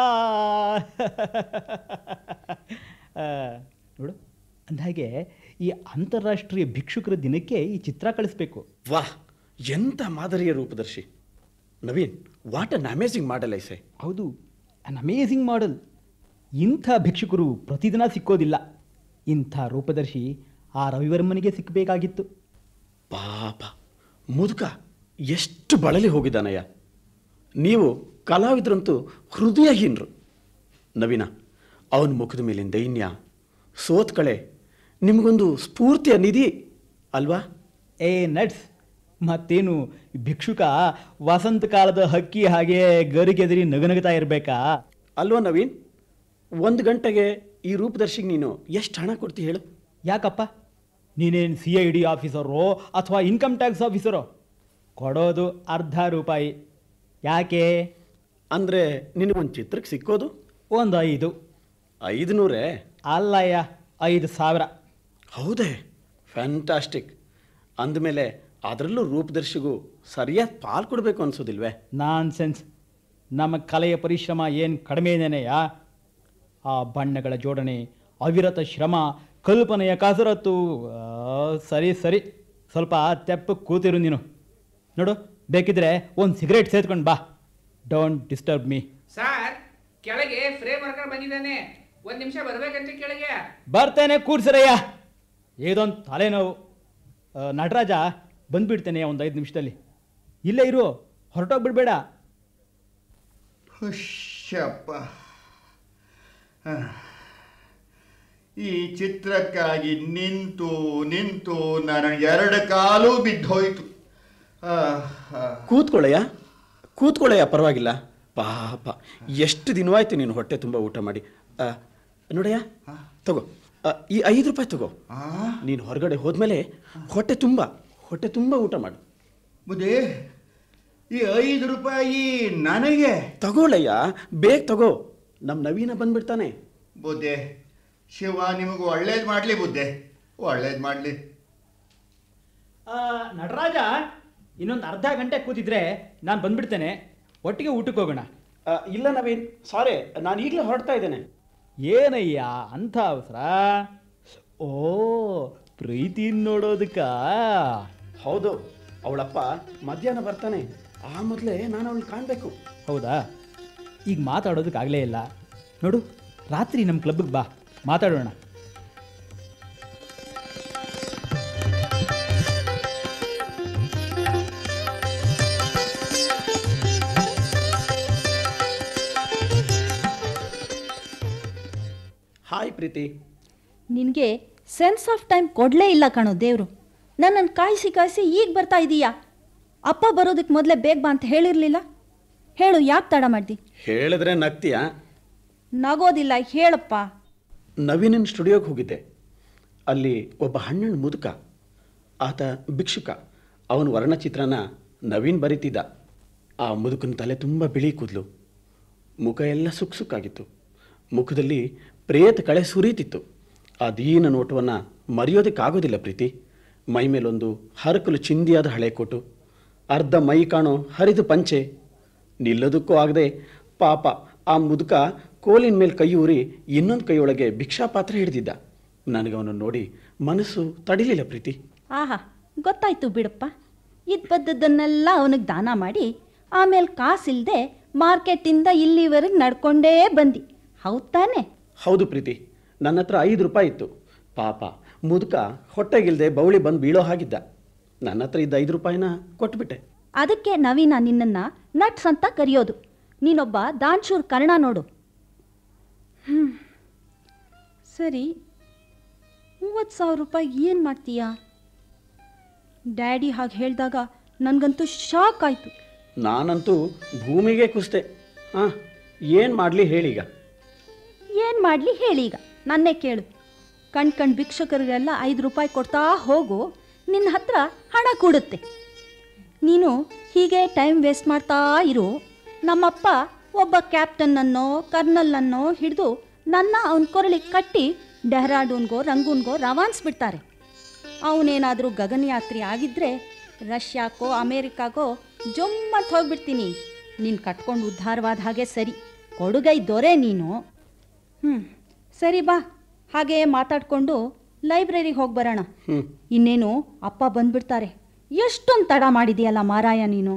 [SPEAKER 5] ಆ, ನೋಡು ಅಂದಹಾಗೆ ಈ ಅಂತಾರಾಷ್ಟ್ರೀಯ ಭಿಕ್ಷುಕರ ದಿನಕ್ಕೆ ಈ ಚಿತ್ರ ಕಳಿಸ್ಬೇಕು
[SPEAKER 3] ವಾಹ್ ಎಂಥ ಮಾದರಿಯ ರೂಪದರ್ಶಿ Naveen what an amazing model ಐಸೆ
[SPEAKER 5] ಹೌದು ಅನ್ ಅಮೇಝಿಂಗ್ ಮಾಡಲ್ ಇಂಥ ಭಿಕ್ಷುಕರು ಪ್ರತಿದಿನ ಸಿಕ್ಕೋದಿಲ್ಲ ಇಂಥ ರೂಪದರ್ಶಿ ಆ ರವಿವರ್ಮನಿಗೆ ಸಿಕ್ಕಬೇಕಾಗಿತ್ತು
[SPEAKER 3] ಪಾಪ ಮುದುಕ ಎಷ್ಟು ಬಳಲಿ ಹೋಗಿದ್ದಾನಯ್ಯ ನೀವು ಕಲಾವಿದರಂತೂ ಹೃದಯಹೀನರು ನವೀನ ಅವನ ಮುಖದ ಮೇಲಿನ ದೈನ್ಯ ಸೋತ್ ಕಳೆ ನಿಮಗೊಂದು ಸ್ಫೂರ್ತಿಯ ನಿಧಿ ಅಲ್ವಾ
[SPEAKER 5] ಏ ನಟ್ಸ್ ಮತ್ತೇನು ಭಿಕ್ಷುಕ ವಸಂತ ಕಾಲದ ಹಕ್ಕಿ ಹಾಗೆ ಗರಿಗೆದರಿ ನಗನಗ್ತಾ ಇರಬೇಕಾ
[SPEAKER 3] ಅಲ್ವಾ ನವೀನ್ ಒಂದು ಗಂಟೆಗೆ ಈ ರೂಪದರ್ಶಿಗೆ ನೀನು ಎಷ್ಟು ಹಣ ಕೊಡ್ತಿ ಹೇಳು
[SPEAKER 5] ಯಾಕಪ್ಪ ನೀನೇನು ಸಿ ಐ ಡಿ ಆಫೀಸರೋ ಅಥವಾ ಇನ್ಕಮ್ ಟ್ಯಾಕ್ಸ್ ಆಫೀಸರೋ ಕೊಡೋದು ಅರ್ಧ ರೂಪಾಯಿ ಯಾಕೆ
[SPEAKER 3] ಅಂದರೆ ನಿನಗೊಂದು ಚಿತ್ರಕ್ಕೆ ಸಿಕ್ಕೋದು
[SPEAKER 5] ಒಂದು ಐದು
[SPEAKER 3] ಐದು ನೂರೇ
[SPEAKER 5] ಅಲ್ಲಯ್ಯ ಐದು ಸಾವಿರ
[SPEAKER 3] ಹೌದೇ ಫ್ಯಾಂಟಾಸ್ಟಿಕ್ ಅಂದಮೇಲೆ ಅದರಲ್ಲೂ ರೂಪದರ್ಶಿಗೂ ಸರಿಯಾದ ಪಾಲು ಕೊಡಬೇಕು ಅನ್ಸೋದಿಲ್ವೇ
[SPEAKER 5] ನಾನ್ ಸೆನ್ಸ್ ನಮ್ಮ ಕಲೆಯ ಪರಿಶ್ರಮ ಏನು ಕಡಿಮೆನೇನೆಯಾ ಆ ಬಣ್ಣಗಳ ಜೋಡಣೆ ಅವಿರತ ಶ್ರಮ ಕಲ್ಪನೆಯ ಕಸರತ್ತು ಆ, ಸರಿ ಸರಿ ಸ್ವಲ್ಪ ತೆಪ್ಪ ಕೂತಿರು ನೀನು ನೋಡು ಬೇಕಿದ್ರೆ ಒಂದು ಸಿಗರೇಟ್ ಸೇದ್ಕೊಂಡು ಬಾ ಡೋಂಟ್ ಡಿಸ್ಟರ್ಬ್ ಮೀ
[SPEAKER 6] ಸರ್ ಕೆಳಗೆ ಫ್ರೇಮ್ ವರ್ಕರ್ ಬಂದಿದ್ದಾನೆ ಒಂದ್ ನಿಮಿಷ ಬರ್ಬೇಕಂತೆ ಕೆಳಗೆ
[SPEAKER 5] ಬರ್ತೇನೆ ಕೂರ್ಸರಯ್ಯ ಇದೊಂದು ತಲೆನೋವು ಆ, ನಟರಾಜ ಬಂದ್ಬಿಡ್ತೇನೆ ಒಂದು ಐದು ನಿಮಿಷದಲ್ಲಿ ಇಲ್ಲೇ ಇರು ಹೊರಟೋಗ್ಬಿಡ್ಬೇಡ
[SPEAKER 7] ಹುಶ್ಯಪ್ಪ ಹ. ಈ ಚಿತ್ರಕ್ಕಾಗಿ ನಿಂತು ನಿಂತು ನನ್ನ ಎರಡು ಕಾಲು ಬಿದ್ದೋಯ್ತು ಆ, ಆ.
[SPEAKER 3] ಕೂತ್ಕೊಳ್ಳಯ್ಯ ಕೂತ್ಕೊಳ್ಳಯ್ಯ ಪರವಾಗಿಲ್ಲ ಪಾಪ ಎಷ್ಟು ದಿನವಾಯ್ತು ನೀನು ಹೊಟ್ಟೆ ತುಂಬ ಊಟ ಮಾಡಿ ಆ, ನೋಡಯ್ಯ ತಗೋ ಆ, ಈ ಐದು ರೂಪಾಯಿ ತಗೋ
[SPEAKER 7] ಆ?
[SPEAKER 3] ನೀನು ಹೊರಗಡೆ ಹೋದ್ಮೇಲೆ ಹೊಟ್ಟೆ ತುಂಬ ಹೊಟ್ಟೆ ತುಂಬ ಊಟ ಮಾಡು
[SPEAKER 7] ಬುದ್ಧಿ ಈ ಐದು ರೂಪಾಯಿ ನನಗೆ
[SPEAKER 3] ತಗೋಳಯ್ಯ ಬೇಗ ತಗೋ ನಮ್ಮ ನವೀನ ಬಂದ್ಬಿಡ್ತಾನೆ
[SPEAKER 7] ಬುದ್ಧಿ ಶಿವ ನಿಮಗೆ ಒಳ್ಳೇದು ಮಾಡಲಿ ಬುದ್ಧಿ ಒಳ್ಳೇದು ಮಾಡಲಿ
[SPEAKER 5] ನಟರಾಜ ಇನ್ನೊಂದು ಅರ್ಧ ಗಂಟೆ ಕೂತಿದ್ರೆ ನಾನು ಬಂದ್ಬಿಡ್ತೇನೆ ಒಟ್ಟಿಗೆ ಊಟಕ್ಕೆ ಹೋಗೋಣ
[SPEAKER 3] ಆ, ಇಲ್ಲ ನವೀನ್ ಸಾರಿ ನಾನು ಈಗಲೇ ಹೊರಡ್ತಾ ಇದ್ದೇನೆ
[SPEAKER 5] ಏನಯ್ಯ ಅಂಥ ಅವಸರ ಓ ಪ್ರೀತಿ ನೋಡೋದಕ್ಕ
[SPEAKER 3] ಹೌದು ಅವಳಪ್ಪ ಮಧ್ಯಾಹ್ನ ಬರ್ತಾನೆ ಆ ಮೊದಲೇ ನಾನು ಅವಳನ್ನ ಕಾಣಬೇಕು
[SPEAKER 5] ಹೌದಾ ಈಗ ಮಾತಾಡೋದಕ್ಕಾಗಲೇ ಇಲ್ಲ ನೋಡು ರಾತ್ರಿ ನಮ್ಮ ಕ್ಲಬ್ಗೆ ಬಾ ಮಾತಾಡೋಣ
[SPEAKER 3] ಹಾಯ್ ಪ್ರೀತಿ
[SPEAKER 2] ನಿನಗೆ ಸೆನ್ಸ್ ಆಫ್ ಟೈಮ್ ಕೊಡಲೇ ಇಲ್ಲ ಕಣೋ ದೇವರು ನನ್ನನ್ನು ಕಾಯಿಸಿ ಕಾಯಿಸಿ ಈಗ ಬರ್ತಾ ಇದೀಯಾ ಅಪ್ಪ ಬರೋದಕ್ಕೆ ಮೊದಲೇ ಬೇಗ ಬಾ ಅಂತ ಹೇಳಿರಲಿಲ್ಲ ಹೇಳು ಯಾಕೆ ತಡ ಮಾಡ್ದಿ
[SPEAKER 3] ಹೇಳಿದ್ರೆ ನಗ್ತೀಯಾ
[SPEAKER 2] ನಗೋದಿಲ್ಲ ಹೇಳಪ್ಪ
[SPEAKER 3] ನವೀನನ್ ಸ್ಟುಡಿಯೋಗೆ ಹೋಗಿದ್ದೆ ಅಲ್ಲಿ ಒಬ್ಬ ಹಣ್ಣನ ಮುದುಕ ಆತ ಭಿಕ್ಷುಕ ಅವನ ವರ್ಣಚಿತ್ರನ ನವೀನ್ ಬರೀತಿದ್ದ ಆ ಮುದುಕನ ತಲೆ ತುಂಬ ಬಿಳಿ ಕೂದಲು ಮುಖ ಎಲ್ಲ ಸುಕ್ ಸುಕ್ಕಾಗಿತ್ತು ಮುಖದಲ್ಲಿ ಪ್ರೇತ ಕಳೆ ಸುರೀತಿತ್ತು ಆ ದೀನ ನೋಟವನ್ನು ಮರೆಯೋದಕ್ಕಾಗೋದಿಲ್ಲ ಪ್ರೀತಿ ಮೈ ಮೇಲೊಂದು ಹರಕಲು ಚಿಂದಿಯಾದ ಹಳೆ ಕೋಟು ಅರ್ಧ ಮೈ ಕಾಣೋ ಹರಿದು ಪಂಚೆ ನಿಲ್ಲೋದಕ್ಕೂ ಆಗದೆ ಪಾಪ ಆ ಮುದುಕ ಕೋಲಿನ ಮೇಲೆ ಕೈ ಊರಿ ಇನ್ನೊಂದು ಕೈಯೊಳಗೆ ಭಿಕ್ಷಾ ಪಾತ್ರ ಹಿಡಿದಿದ್ದ ನನಗೆ ಅವನನ್ನು ನೋಡಿ ಮನಸ್ಸು ತಡಿಲಿಲ್ಲ ಪ್ರೀತಿ
[SPEAKER 2] ಆಹಾ ಗೊತ್ತಾಯ್ತು ಬಿಡಪ್ಪ ಇದು ಬದ್ದದ್ದನ್ನೆಲ್ಲ ಅವನಿಗೆ ದಾನ ಮಾಡಿ ಆಮೇಲೆ ಕಾಸಿಲ್ಲದೆ ಮಾರ್ಕೆಟಿಂದ ಇಲ್ಲಿವರೆಗೆ ನಡ್ಕೊಂಡೇ ಬಂದು ಹೌದ್ ತಾನೆ
[SPEAKER 3] ಹೌದು ಪ್ರೀತಿ ನನ್ನ ಹತ್ರ ಐದು ರೂಪಾಯಿ ಇತ್ತು ಪಾಪ ಮುದುಕ ಹೊಟ್ಟೆಗಿಲ್ದೆ ಬೌಳಿ ಬಂದು ಬೀಳೋ ಹಾಗಿದ್ದ ನನ್ನ ಹತ್ರ ಇದ್ದ ಐದು ರೂಪಾಯಿನ ಕೊಟ್ಬಿಟ್ಟೆ
[SPEAKER 2] ಅದಕ್ಕೆ ನವೀನ ನಿನ್ನನ್ನು ನಟ್ಸ್ ಅಂತ ಕರೆಯೋದು ನೀನೊಬ್ಬ ದಾನ್ಶೂರ್ ಕರ್ಣ ನೋಡು ಹ್ಮ್. ಸರಿ ಮೂವತ್ತು ಸಾವಿರ ರೂಪಾಯಿ ಏನು ಮಾಡ್ತೀಯಾ ಡ್ಯಾಡಿ ಹಾಗೆ ಹೇಳಿದಾಗ ನನಗಂತೂ ಶಾಕ್ ಆಯಿತು
[SPEAKER 3] ನಾನಂತೂ ಭೂಮಿಗೆ ಕುಸ್ತೆ ಹಾಂ ಏನು ಮಾಡಲಿ ಹೇಳೀಗ
[SPEAKER 2] ಏನು ಮಾಡಲಿ ಹೇಳಿ ಈಗ ನನ್ನೇ ಕೇಳು ಕಣ್ ಕಣ್ ಭಿಕ್ಷುಕರಿಗೆಲ್ಲ ಐದು ರೂಪಾಯಿ ಕೊಡ್ತಾ ಹೋಗು ನಿನ್ನ ಹತ್ರ ಹಣ ಕೂಡುತ್ತೆ ನೀನು ಹೀಗೆ ಟೈಮ್ ವೇಸ್ಟ್ ಮಾಡ್ತಾ ಇರು ನಮ್ಮಪ್ಪ ಒಬ್ಬ ಕ್ಯಾಪ್ಟನ್ನನ್ನೋ ಕರ್ನಲ್ಲನ್ನೋ ಹಿಡಿದು ನನ್ನ ಅವನ ಕೊರಳಿಗೆ ಕಟ್ಟಿ ಡೆಹ್ರಾಡೂನ್ಗೋ ರಂಗೂನ್ಗೋ ರವಾನಿಸ್ಬಿಡ್ತಾರೆ ಅವನೇನಾದರೂ ಗಗನಯಾತ್ರಿ ಆಗಿದ್ದರೆ ರಷ್ಯಾಕ್ಕೋ ಅಮೇರಿಕಾಗೋ ಜೊಮ್ಮತ್ ಹೋಗ್ಬಿಡ್ತೀನಿ ನೀನು ಕಟ್ಕೊಂಡು ಉದ್ಧಾರವಾದ ಹಾಗೆ ಸರಿ ಕೊಡುಗೈ ದೊರೆ ನೀನು ಹ್ಞೂ ಸರಿ ಬಾ ಹಾಗೆ ಮಾತಾಡಿಕೊಂಡು ಲೈಬ್ರರಿಗೆ ಹೋಗಿ ಬರೋಣ
[SPEAKER 3] ಹ್ಞೂ
[SPEAKER 2] ಇನ್ನೇನು ಅಪ್ಪ ಬಂದ್ಬಿಡ್ತಾರೆ ಎಷ್ಟೊಂದು ತಡ ಮಾಡಿದೆಯಲ್ಲ ಮಾರಾಯ ನೀನು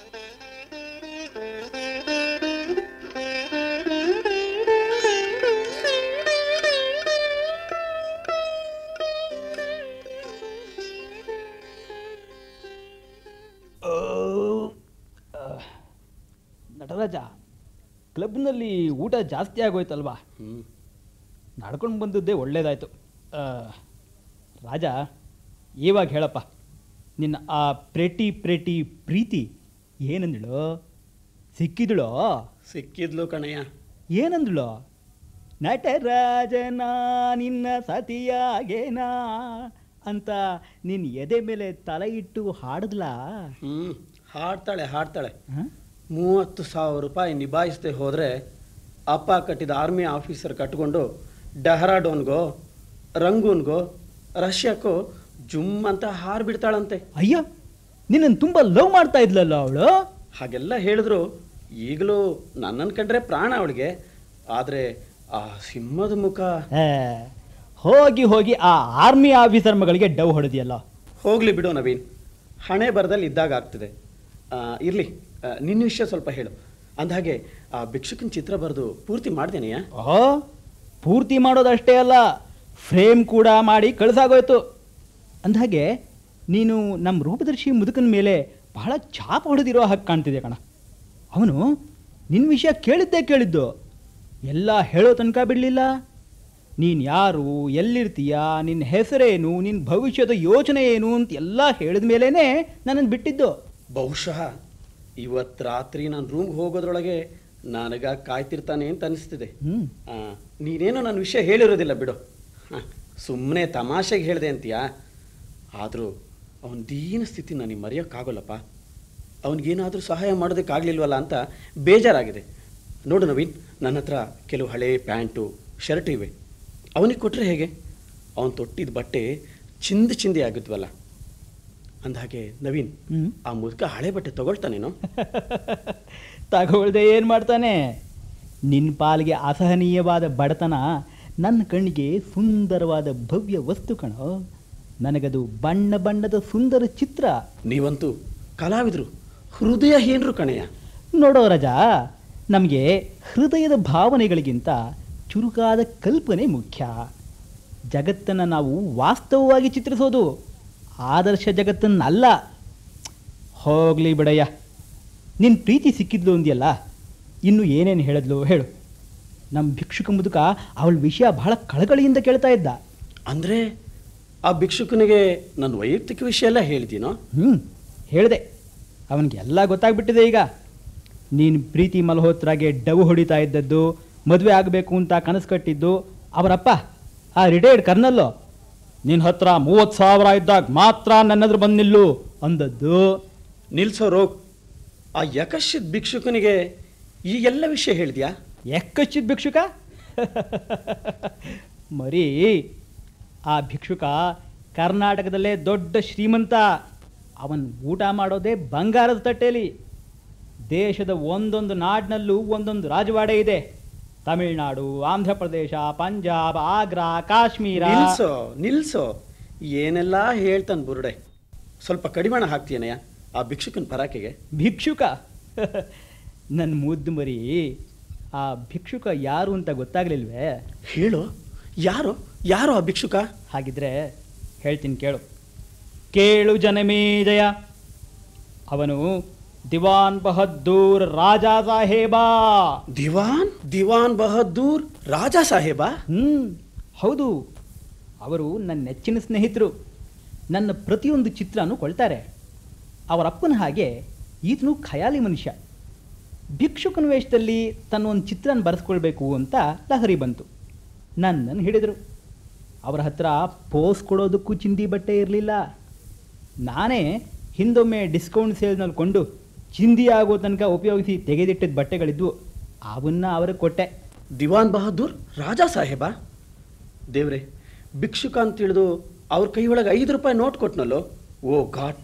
[SPEAKER 5] ನಟರಾಜ ಕ್ಲಬ್ನಲ್ಲಿ ಊಟ ಜಾಸ್ತಿ ಆಗೋಯ್ತಲ್ವಾ
[SPEAKER 3] ಹ್ಞೂ
[SPEAKER 5] ನಡ್ಕೊಂಡು ಬಂದದ್ದೇ ಒಳ್ಳೇದಾಯ್ತು ಆ, ರಾಜ ಇವಾಗ ಹೇಳಪ್ಪ ನಿನ್ನ ಆ ಪ್ರೇಟಿ ಪ್ರೇಟಿ ಪ್ರೀತಿ ಏನಂದಳು ಸಿಕ್ಕಿದಳೋ
[SPEAKER 3] ಸಿಕ್ಕಿದ್ಲು ಕಣಯ್ಯ
[SPEAKER 5] ಏನಂದಳು ನಟರಾಜನ ನಿನ್ನ ಸತಿಯಾಗೇನಾ ಅಂತ ನಿನ್ನ ಎದೆ ಮೇಲೆ ತಲೆ ಇಟ್ಟು ಹಾಡಿದ್ಲಾ
[SPEAKER 3] ಹ್ಞೂ ಹಾಡ್ತಾಳೆ ಹಾಡ್ತಾಳೆ
[SPEAKER 5] ಹಾಂ
[SPEAKER 3] ಮೂವತ್ತು ಸಾವಿರ ರೂಪಾಯಿ ನಿಭಾಯಿಸದೆ ಹೋದರೆ ಅಪ್ಪ ಕಟ್ಟಿದ ಆರ್ಮಿ ಆಫೀಸರ್ ಕಟ್ಕೊಂಡು ಡೆಹ್ರಾಡೋನ್ಗೋ ರಂಗೂನ್ಗೋ ರಷ್ಯಾಕ್ಕೋ ಜುಮ್ ಅಂತ ಹಾರ್ಬಿಡ್ತಾಳಂತೆ
[SPEAKER 5] ಅಯ್ಯೋ ನಿನ್ನನ್ನು ತುಂಬ ಲವ್ ಮಾಡ್ತಾ ಇದ್ಲಲ್ಲ ಅವಳು
[SPEAKER 3] ಹಾಗೆಲ್ಲ ಹೇಳಿದ್ರು ಈಗಲೂ ನನ್ನನ್ನು ಕಂಡ್ರೆ ಪ್ರಾಣ ಅವಳಿಗೆ ಆದರೆ ಆ ಸಿಂಹದ ಮುಖ
[SPEAKER 5] ಹೋಗಿ ಹೋಗಿ ಆ ಆರ್ಮಿ ಆಫೀಸರ್ ಮಗಳಿಗೆ ಡವ್ ಹೊಡೆದಿಯಲ್ಲ
[SPEAKER 3] ಹೋಗ್ಲಿ ಬಿಡು ನವೀನ್ ಹಣೆ ಬರದಲ್ಲಿ ಇದ್ದಾಗ ಆಗ್ತದೆ ಇರಲಿ ನಿನ್ನ ವಿಷಯ ಸ್ವಲ್ಪ ಹೇಳು ಅಂದಹಾಗೆ ಆ ಭಿಕ್ಷುಕನ ಚಿತ್ರ ಬರೆದು ಪೂರ್ತಿ ಮಾಡ್ದೇನೆಯಾ
[SPEAKER 5] ಓ ಪೂರ್ತಿ ಮಾಡೋದಷ್ಟೇ ಅಲ್ಲ ಫ್ರೇಮ್ ಕೂಡ ಮಾಡಿ ಕಳ್ಸಾಗೋಯ್ತು ಅಂದಹಾಗೆ ನೀನು ನಮ್ಮ ರೂಪದರ್ಶಿ ಮುದುಕನ ಮೇಲೆ ಬಹಳ ಚಾಪ ಹೊಡೆದಿರೋ ಹಾಗೆ ಕಾಣ್ತಿದೆ ಕಣ ಅವನು ನಿನ್ನ ವಿಷಯ ಕೇಳಿದ್ದೇ ಕೇಳಿದ್ದು ಎಲ್ಲ ಹೇಳೋ ತನಕ ಬಿಡಲಿಲ್ಲ ನೀನು ಯಾರು ಎಲ್ಲಿರ್ತೀಯ ನಿನ್ನ ಹೆಸರೇನು ನಿನ್ನ ಭವಿಷ್ಯದ ಯೋಚನೆ ಏನು ಅಂತ ಎಲ್ಲ ಹೇಳಿದ ಮೇಲೇ ನನ್ನನ್ನು ಬಿಟ್ಟಿದ್ದು
[SPEAKER 3] ಬಹುಶಃ ಇವತ್ತು ರಾತ್ರಿ ನಾನು ರೂಮ್ಗೆ ಹೋಗೋದ್ರೊಳಗೆ ನನಗ ಕಾಯ್ತಿರ್ತಾನೆ ಅಂತ ಅನಿಸ್ತಿದೆ
[SPEAKER 5] ಹ್ಞೂ
[SPEAKER 3] ಆ, ನೀನೇನೋ ನನ್ನ ವಿಷಯ ಹೇಳಿರೋದಿಲ್ಲ ಬಿಡು ಸುಮ್ಮನೆ ತಮಾಷೆಗೆ ಹೇಳಿದೆ ಅಂತೀಯಾ ಆದರೂ ಅವನ ದೀನ ಸ್ಥಿತಿ ನನಗೆ ಮರೆಯೋಕ್ಕಾಗೋಲ್ಲಪ್ಪ ಅವನಿಗೇನಾದರೂ ಸಹಾಯ ಮಾಡೋದಕ್ಕಾಗಲಿಲ್ವಲ್ಲ ಅಂತ ಬೇಜಾರಾಗಿದೆ ನೋಡು ನವೀನ್ ನನ್ನ ಹತ್ರ ಕೆಲವು ಹಳೆ ಪ್ಯಾಂಟು ಶರ್ಟ್ ಇವೆ ಅವನಿಗೆ ಕೊಟ್ಟರೆ ಹೇಗೆ ಅವನು ತೊಟ್ಟಿದ ಬಟ್ಟೆ ಚಿಂದಿ ಚಿಂದಿ ಆಗಿದ್ವಲ್ಲ ಅಂದಹಾಗೆ ನವೀನ್
[SPEAKER 5] ಹ್ಞೂ
[SPEAKER 3] ಆ ಮುದುಕ ಹಳೆ ಬಟ್ಟೆ ತಗೊಳ್ತಾನೇನೋ
[SPEAKER 5] ತಗೊಳ್ದೆ ಏನು ಮಾಡ್ತಾನೆ ನಿನ್ನ ಪಾಲಿಗೆ ಅಸಹನೀಯವಾದ ಬಡತನ ನನ್ನ ಕಣ್ಣಿಗೆ ಸುಂದರವಾದ ಭವ್ಯ ವಸ್ತು ಕಣೋ ನನಗದು ಬಣ್ಣ ಬಣ್ಣದ ಸುಂದರ ಚಿತ್ರ
[SPEAKER 3] ನೀವಂತೂ ಕಲಾವಿದರು ಹೃದಯ ಹೇನ್ರು ಕಣಯ್ಯ
[SPEAKER 5] ನೋಡೋ ರಜ ನಮಗೆ ಹೃದಯದ ಭಾವನೆಗಳಿಗಿಂತ ಚುರುಕಾದ ಕಲ್ಪನೆ ಮುಖ್ಯ ಜಗತ್ತನ್ನು ನಾವು ವಾಸ್ತವವಾಗಿ ಚಿತ್ರಿಸೋದು ಆದರ್ಶ ಜಗತ್ತನ್ನಲ್ಲ ಹೋಗ್ಲಿ ಬಿಡಯ್ಯ ನಿನ್ನ ಪ್ರೀತಿ ಸಿಕ್ಕಿದ್ಲು ಅಂದ್ಯಲ್ಲ ಇನ್ನು ಏನೇನು ಹೇಳಿದ್ಲು ಹೇಳು ನಮ್ಮ ಭಿಕ್ಷುಕ ಮುದುಕ ಅವಳ ವಿಷಯ ಬಹಳ ಕಳಕಳಿಯಿಂದ ಕೇಳ್ತಾ ಇದ್ದ
[SPEAKER 3] ಅಂದರೆ ಆ ಭಿಕ್ಷುಕನಿಗೆ ನನ್ನ ವೈಯಕ್ತಿಕ ವಿಷಯ ಎಲ್ಲ ಹೇಳಿದ್ದೀನೋ
[SPEAKER 5] ಹ್ಞೂ ಹೇಳಿದೆ ಅವನಿಗೆ ಎಲ್ಲ ಗೊತ್ತಾಗ್ಬಿಟ್ಟಿದೆ ಈಗ ನೀನು ಪ್ರೀತಿ ಮಲ್ಹೋತ್ರಾಗೆ ಡವ್ ಹೊಡಿತಾ ಇದ್ದದ್ದು ಮದುವೆ ಆಗಬೇಕು ಅಂತ ಕನಸು ಕಟ್ಟಿದ್ದು ಅವರಪ್ಪ ಆ ರಿಟೈರ್ಡ್ ಕರ್ನಲ್ಲು ನಿನ್ನ ಹತ್ರ ಮೂವತ್ತು ಸಾವಿರ ಇದ್ದಾಗ ಮಾತ್ರ ನನ್ನದ್ರ ಬಂದು ನಿಲ್ಲು ಅಂದದ್ದು
[SPEAKER 3] ನಿಲ್ಸೋ ರೋಗ್ ಆ ಯಕಶ್ಯದ ಭಿಕ್ಷುಕನಿಗೆ ಈ ಎಲ್ಲ ವಿಷಯ ಹೇಳಿದ್ಯಾ
[SPEAKER 5] ಎಕ್ಕಚ್ಚಿದ ಭಿಕ್ಷುಕ ಮರಿ ಆ ಭಿಕ್ಷುಕ ಕರ್ನಾಟಕದಲ್ಲೇ ದೊಡ್ಡ ಶ್ರೀಮಂತ ಅವನ್ ಊಟ ಮಾಡೋದೇ ಬಂಗಾರದ ತಟ್ಟೆಲಿ ದೇಶದ ಒಂದೊಂದು ನಾಡಿನಲ್ಲೂ ಒಂದೊಂದು ರಾಜವಾಡೆ ಇದೆ ತಮಿಳುನಾಡು ಆಂಧ್ರ ಪ್ರದೇಶ ಪಂಜಾಬ್ ಆಗ್ರಾ ಕಾಶ್ಮೀರ
[SPEAKER 3] ನಿಲ್ಸೋ ನಿಲ್ಸೋ ಏನೆಲ್ಲ ಹೇಳ್ತಾನೆ ಬುರುಡೆ ಸ್ವಲ್ಪ ಕಡಿವಾಣ ಹಾಕ್ತೀಯನಯ್ಯ ಆ ಭಿಕ್ಷುಕನ ಪರಾಕೆಗೆ
[SPEAKER 5] ಭಿಕ್ಷುಕ ನನ್ನ ಮುದ್ದು ಮರಿ ಆ ಭಿಕ್ಷುಕ ಯಾರು ಅಂತ ಗೊತ್ತಾಗ್ಲಿಲ್ವೇ
[SPEAKER 3] ಹೇಳು ಯಾರು ಯಾರು ಆ ಭಿಕ್ಷುಕ
[SPEAKER 5] ಹಾಗಿದ್ರೆ ಹೇಳ್ತೀನಿ ಕೇಳು ಕೇಳು ಜನಮೇಜಯ ಅವನು ದಿವಾನ್ ಬಹದ್ದೂರ್ ರಾಜ ಸಾಹೇಬಾ
[SPEAKER 3] ದಿವಾನ್ ದಿವಾನ್ ಬಹದ್ದೂರ್ ರಾಜಾ ಸಾಹೇಬಾ
[SPEAKER 5] ಹ್ಮ್ ಹೌದು ಅವರು ನನ್ನ ನೆಚ್ಚಿನ ಸ್ನೇಹಿತರು ನನ್ನ ಪ್ರತಿಯೊಂದು ಚಿತ್ರನೂ ಕೊಳ್ತಾರೆ ಅವರ ಅಪ್ಪನ ಹಾಗೆ ಈತನು ಖಯಾಲಿ ಮನುಷ್ಯ ಭಿಕ್ಷುಕನ ವೇಷದಲ್ಲಿ ತನ್ನ ಒಂದು ಚಿತ್ರನ ಬರೆಸ್ಕೊಳ್ಬೇಕು ಅಂತ ಲಹರಿ ಬಂತು ನನ್ನನ್ನು ಹಿಡಿದರು ಅವರ ಹತ್ರ ಪೋಸ್ ಕೊಡೋದಕ್ಕೂ ಚಿಂದಿ ಬಟ್ಟೆ ಇರಲಿಲ್ಲ ನಾನೇ ಹಿಂದೊಮ್ಮೆ ಡಿಸ್ಕೌಂಟ್ ಸೇಲ್ನಲ್ಲಿ ಕೊಂಡು ಚಿಂದಿ ಆಗೋ ತನಕ ಉಪಯೋಗಿಸಿ ತೆಗೆದಿಟ್ಟಿದ್ದ ಬಟ್ಟೆಗಳಿದ್ವು ಅವನ್ನ ಅವ್ರಿಗೆ ಕೊಟ್ಟೆ
[SPEAKER 3] ದಿವಾನ್ ಬಹದ್ದೂರ್ ರಾಜಾ ಸಾಹೇಬಾ ದೇವ್ರೆ ಭಿಕ್ಷುಕ ಅಂತ ತಿಳಿದು ಅವ್ರ ಕೈ ಒಳಗೆ ಐದು ರೂಪಾಯಿ ನೋಟ್ ಕೊಟ್ನಲ್ಲೋ ಓ ಗಾಡ್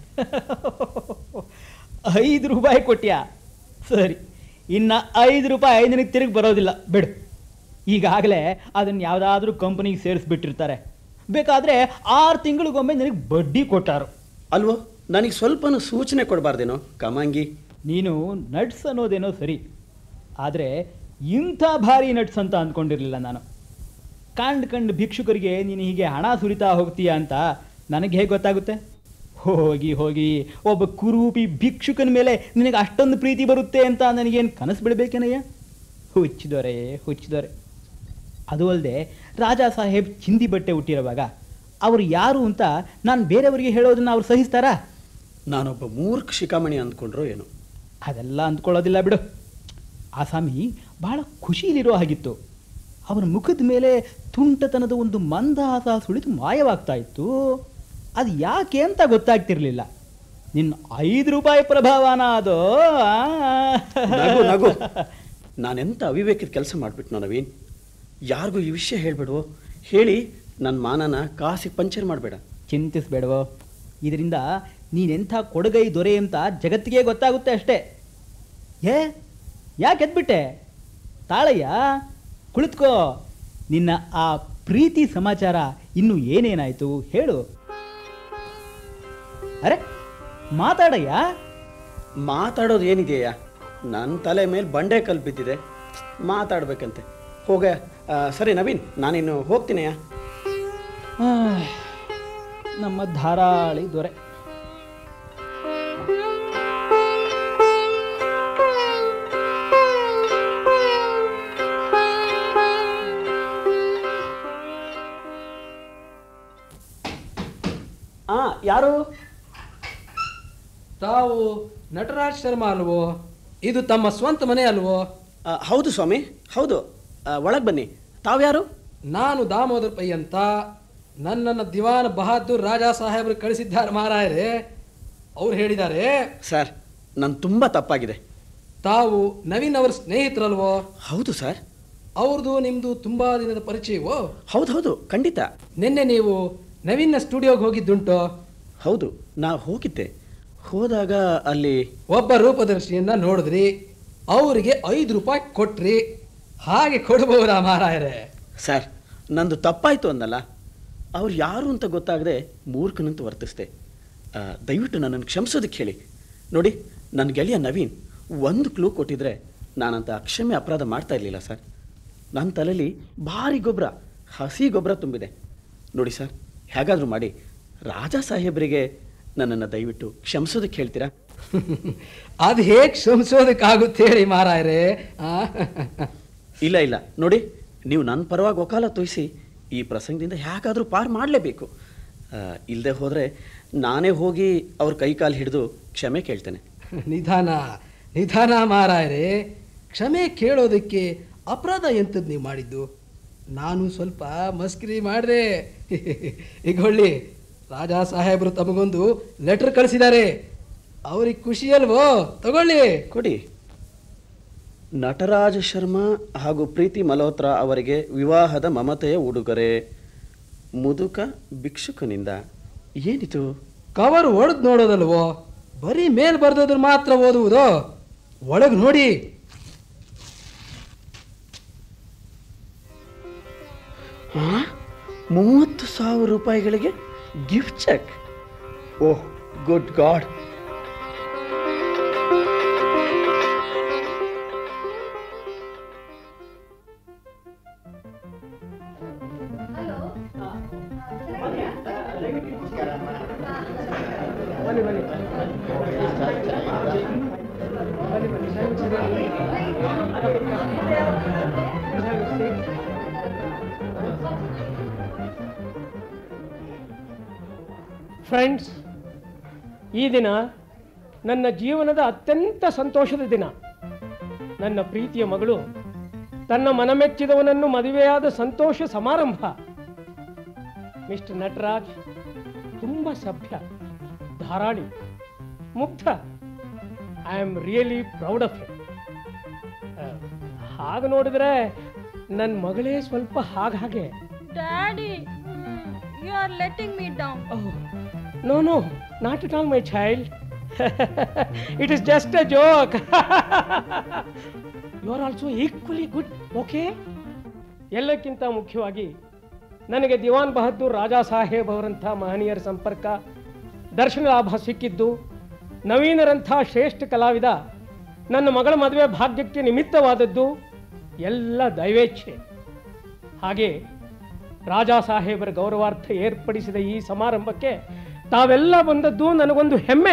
[SPEAKER 5] ಐದು ರೂಪಾಯಿ ಕೊಟ್ಯಾ ಸರಿ ಇನ್ನು ಐದು ರೂಪಾಯಿ ಐದು ದಿನಕ್ಕೆ ತಿರುಗಿ ಬರೋದಿಲ್ಲ ಬಿಡು ಈಗಾಗಲೇ ಅದನ್ನು ಯಾವುದಾದ್ರೂ ಕಂಪನಿಗೆ ಸೇರಿಸ್ಬಿಟ್ಟಿರ್ತಾರೆ ಬೇಕಾದರೆ ಆರು ತಿಂಗಳಿಗೊಮ್ಮೆ ನಿನಗೆ ಬಡ್ಡಿ ಕೊಟ್ಟಾರು
[SPEAKER 3] ಅಲ್ವೋ ನನಗೆ ಸ್ವಲ್ಪನೂ ಸೂಚನೆ ಕೊಡಬಾರ್ದೇನೋ ಕಮಾಂಗಿ
[SPEAKER 5] ನೀನು ನಟ್ಸ್ ಅನ್ನೋದೇನೋ ಸರಿ ಆದರೆ ಇಂಥ ಭಾರಿ ನಟ್ಸ್ ಅಂತ ಅಂದ್ಕೊಂಡಿರಲಿಲ್ಲ ನಾನು ಕಂಡು ಕಂಡು ಭಿಕ್ಷುಕರಿಗೆ ನೀನು ಹೀಗೆ ಹಣ ಸುರಿತಾ ಹೋಗ್ತೀಯ ಅಂತ ನನಗೆ ಹೇಗೆ ಗೊತ್ತಾಗುತ್ತೆ ಹೋಗಿ ಹೋಗಿ ಒಬ್ಬ ಕುರೂಪಿ ಭಿಕ್ಷುಕನ ಮೇಲೆ ನಿನಗೆ ಅಷ್ಟೊಂದು ಪ್ರೀತಿ ಬರುತ್ತೆ ಅಂತ ನನಗೇನು ಕನಸು ಬಿಡಬೇಕೇನಯ್ಯ ಹುಚ್ಚಿದೊರೆ ಹುಚ್ಚಿದೊರೆ ಅದು ಅಲ್ಲದೆ ರಾಜಾ ಸಾಹೇಬ್ ಚಿಂದಿ ಬಟ್ಟೆ ಹುಟ್ಟಿರುವಾಗ ಅವರು ಯಾರು ಅಂತ ನಾನು ಬೇರೆಯವರಿಗೆ ಹೇಳೋದನ್ನ ಅವ್ರು ಸಹಿಸ್ತಾರಾ
[SPEAKER 3] ನಾನೊಬ್ಬ ಮೂರ್ಖ ಶಿಖಾಮಣಿ ಅಂದ್ಕೊಂಡ್ರೋ ಏನೋ
[SPEAKER 5] ಅದೆಲ್ಲ ಅಂದ್ಕೊಳ್ಳೋದಿಲ್ಲ ಬಿಡು ಆಸಾಮಿ ಬಹಳ ಖುಷಿಲಿರೋ ಹಾಗಿತ್ತು ಅವನ ಮುಖದ ಮೇಲೆ ತುಂಟತನದ ಒಂದು ಮಂದಹಾಸ ಸುಳಿದು ಮಾಯವಾಗ್ತಾ ಇತ್ತು ಅದು ಯಾಕೆ ಅಂತ ಗೊತ್ತಾಗ್ತಿರ್ಲಿಲ್ಲ ನಿನ್ನ ಐದು ರೂಪಾಯಿ ಪ್ರಭಾವನ ಅದು ಆ?
[SPEAKER 3] ನಗು ನಗು ನಾನೆಂತ ಅವಿವೇಕದ ಕೆಲಸ ಮಾಡಿಬಿಟ್ನೋ ನವೀನ್ ಯಾರಿಗೂ ಈ ವಿಷಯ ಹೇಳ್ಬೇಡುವೋ ಹೇಳಿ ನನ್ನ ಮಾನನ ಕಾಸಿಗೆ ಪಂಚರ್ ಮಾಡಬೇಡ
[SPEAKER 5] ಚಿಂತಿಸ್ಬೇಡವೋ ಇದರಿಂದ ನೀನೆಂಥ ಕೊಡಗೈ ದೊರೆ ಅಂತ ಜಗತ್ತಿಗೆ ಗೊತ್ತಾಗುತ್ತೆ ಅಷ್ಟೇ ಏ ಯಾಕೆ ಎದ್ಬಿಟ್ಟೆ ತಾಳಯ್ಯ ಕುಳಿತುಕೋ ನಿನ್ನ ಆ ಪ್ರೀತಿ ಸಮಾಚಾರ ಇನ್ನು ಏನೇನಾಯ್ತು ಹೇಳು ಅರೆ ಮಾತಾಡಯ್ಯ
[SPEAKER 3] ಮಾತಾಡೋದು ಏನಿದೆಯಾ ನನ್ನ ತಲೆ ಮೇಲೆ ಬಂಡೆ ಕಲ್ಲು ಬಿದ್ದಿದೆ ಮಾತಾಡ್ಬೇಕಂತೆ ಹೋಗ ಆ, ಸರಿ ನವೀನ್ ನಾನಿನ್ನು ಹೋಗ್ತೀನಯ್ಯ
[SPEAKER 5] ಆಹ್, ನಮ್ಮ ಧಾರಾಳಿ ದೊರೆ
[SPEAKER 3] ಆ ಯಾರು
[SPEAKER 8] ತಾವು ನಟರಾಜ್ ಶರ್ಮಾ ಅಲ್ವೋ ಇದು ತಮ್ಮ ಸ್ವಂತ ಮನೆ ಅಲ್ವೋ
[SPEAKER 3] ಆ, ಹೌದು ಸ್ವಾಮಿ ಹೌದು ಒಳಗೆ ಬನ್ನಿ ತಾವ್ಯಾರು
[SPEAKER 8] ನಾನು ದಾಮೋದರ್ ಪೈ ಅಂತ ನನ್ನನ್ನು ದಿವಾನ್ ಬಹದ್ದೂರ್ ರಾಜಾ ಸಾಹೇಬರು ಕಳಿಸಿದ್ದಾರೆ ಮಾರಾಯರೇ ಅವ್ರು ಹೇಳಿದ್ದಾರೆ
[SPEAKER 3] ಸರ್ ನನ್ನ ತುಂಬ ತಪ್ಪಾಗಿದೆ
[SPEAKER 8] ತಾವು ನವೀನ್ ಅವರ ಸ್ನೇಹಿತರಲ್ವೋ
[SPEAKER 3] ಹೌದು ಸರ್
[SPEAKER 8] ಅವ್ರದ್ದು ನಿಮ್ಮದು ತುಂಬ ದಿನದ ಪರಿಚಯವೋ
[SPEAKER 3] ಹೌದು ಹೌದು ಖಂಡಿತ
[SPEAKER 8] ನಿನ್ನೆ ನೀವು ನವೀನ್ನ ಸ್ಟುಡಿಯೋಗೆ ಹೋಗಿದ್ದುಂಟು
[SPEAKER 3] ಹೌದು ನಾ ಹೋಗಿದ್ದೆ ಹೋದಾಗ ಅಲ್ಲಿ
[SPEAKER 8] ಒಬ್ಬ ರೂಪದರ್ಶಿಯನ್ನ ನೋಡಿದ್ರಿ ಅವರಿಗೆ ಐದು ರೂಪಾಯಿ ಕೊಟ್ರಿ ಹಾಗೆ ಕೊಡಬಹುದಾ ಮಾರಾಯರೇ
[SPEAKER 3] ಸರ್ ನಂದು ತಪ್ಪಾಯಿತು ಅಂದಲ್ಲ ಅವ್ರು ಯಾರು ಅಂತ ಗೊತ್ತಾಗದೆ ಮೂರ್ಖನಂತ ವರ್ತಿಸ್ದೆ ಆ, ದಯವಿಟ್ಟು ನನ್ನನ್ನು ಕ್ಷಮಿಸೋದಕ್ಕೆ ಹೇಳಿ ನೋಡಿ ನನ್ನ ಗೆಳೆಯ ನವೀನ್ ಒಂದು ಕ್ಲೂ ಕೊಟ್ಟಿದ್ರೆ ನಾನಂತ ಅಕ್ಷಮ್ಯ ಅಪರಾಧ ಮಾಡ್ತಾ ಇರಲಿಲ್ಲ ಸರ್ ನನ್ನ ತಲೆಯಲ್ಲಿ ಭಾರಿ ಗೊಬ್ಬರ ಹಸಿ ಗೊಬ್ಬರ ತುಂಬಿದೆ ನೋಡಿ ಸರ್ ಹೇಗಾದರೂ ಮಾಡಿ ರಾಜ ಸಾಹೇಬರಿಗೆ ನನ್ನನ್ನು ದಯವಿಟ್ಟು ಕ್ಷಮಿಸೋದಕ್ಕೆ ಹೇಳ್ತೀರಾ
[SPEAKER 8] ಅದು ಹೇಗೆ ಶ್ರಮಿಸೋದಕ್ಕಾಗುತ್ತೆ ಹೇಳಿ ಮಾರಾಯರೇ ಆ?
[SPEAKER 3] ಇಲ್ಲ ಇಲ್ಲ ನೋಡಿ ನೀವು ನನ್ನ ಪರವಾಗಿ ಒಕಾಲ ತೋರಿಸಿ ಈ ಪ್ರಸಂಗದಿಂದ ಹೇಗಾದರೂ ಪಾರು ಮಾಡಲೇಬೇಕು ಇಲ್ಲದೆ ಹೋದರೆ ನಾನೇ ಹೋಗಿ ಅವ್ರ ಕೈ ಕಾಲು ಹಿಡಿದು ಕ್ಷಮೆ ಕೇಳ್ತೇನೆ
[SPEAKER 8] ನಿಧಾನ ನಿಧಾನ ಮಾರಾಯರೇ ಕ್ಷಮೆ ಕೇಳೋದಕ್ಕೆ ಅಪರಾಧ ಎಂಥದ್ದು ನೀವು ಮಾಡಿದ್ದು ನಾನು ಸ್ವಲ್ಪ ಮಸ್ಕರಿ ಮಾಡಿದೆ ಈಗ ಹೊಳ್ಳಿ ರಾಜಾ ಸಾಹೇಬರು ತಮಗೊಂದು ಲೆಟರ್ ಕಳಿಸಿದ್ದಾರೆ ಅವ್ರಿಗೆ ಖುಷಿ ಅಲ್ವೋ ತಗೊಳ್ಳಿ
[SPEAKER 3] ಕೊಡಿ ನಟರಾಜ ಶರ್ಮಾ ಹಾಗೂ ಪ್ರೀತಿ ಮಲ್ಹೋತ್ರಾ ಅವರಿಗೆ ವಿವಾಹದ ಮಮತೆಯ ಉಡುಗೊರೆ ಮುದುಕ ಭಿಕ್ಷುಕನಿಂದ ಏನಿದು
[SPEAKER 8] ಕವರ್ ಒಡೆದು ನೋಡೋದಲ್ವೋ ಬರೀ ಮೇಲ್ ಬರ್ದೋದ್ರ ಮಾತ್ರ ಓದುವುದು ಒಳಗೆ ನೋಡಿ
[SPEAKER 3] ಹಾಂ ಮೂವತ್ತು ಸಾವಿರ ರೂಪಾಯಿಗಳಿಗೆ gift cheque oh good god
[SPEAKER 4] ಬನ್ನಿ ಬನ್ನಿ ಫ್ರೆಂಡ್ಸ್ ಈ ದಿನ ನನ್ನ ಜೀವನದ ಅತ್ಯಂತ ಸಂತೋಷದ ದಿನ ನನ್ನ ಪ್ರೀತಿಯ ಮಗಳು ತನ್ನ ಮನಮೆಚ್ಚಿದವನನ್ನು ಮದುವೆಯಾದ ಸಂತೋಷ ಸಮಾರಂಭ ಮಿಸ್ಟರ್ ನಟರಾಜ್ ತುಂಬ ಸಭ್ಯ ಧಾರಾಳಿ ಮುಗ್ಧ I am really proud of you ಹಾಗೆ ನೋಡಿದ್ರೆ ನನ್ನ ಮಗಳೇ ಸ್ವಲ್ಪ ಹಾಗೆ ಹಾಗೆ
[SPEAKER 2] daddy you are letting me down
[SPEAKER 4] no no not it all my child it is just a joke you are also equally good okay ಎಲ್ಲಕ್ಕಿಂತ ಮುಖ್ಯವಾಗಿ ನನಗೆ ದಿವಾನ್ ಬಹದ್ದೂರ್ ರಾಜಾ ಸಾಹೇಬ್ ಅವರಂಥ ಮಹನೀಯರ ಸಂಪರ್ಕ ದರ್ಶನ ಲಾಭ ಸಿಕ್ಕಿದ್ದು ನವೀನರಂಥ ಶ್ರೇಷ್ಠ ಕಲಾವಿದ ನನ್ನ ಮಗಳ ಮದುವೆ ಭಾಗ್ಯಕ್ಕೆ ನಿಮಿತ್ತವಾದದ್ದು ಎಲ್ಲ ದೈವೇಚ್ಛೆ ಹಾಗೆ ರಾಜಾ ಸಾಹೇಬರ ಗೌರವಾರ್ಥ ಏರ್ಪಡಿಸಿದ ಈ ಸಮಾರಂಭಕ್ಕೆ ತಾವೆಲ್ಲ ಬಂದದ್ದು ನನಗೊಂದು ಹೆಮ್ಮೆ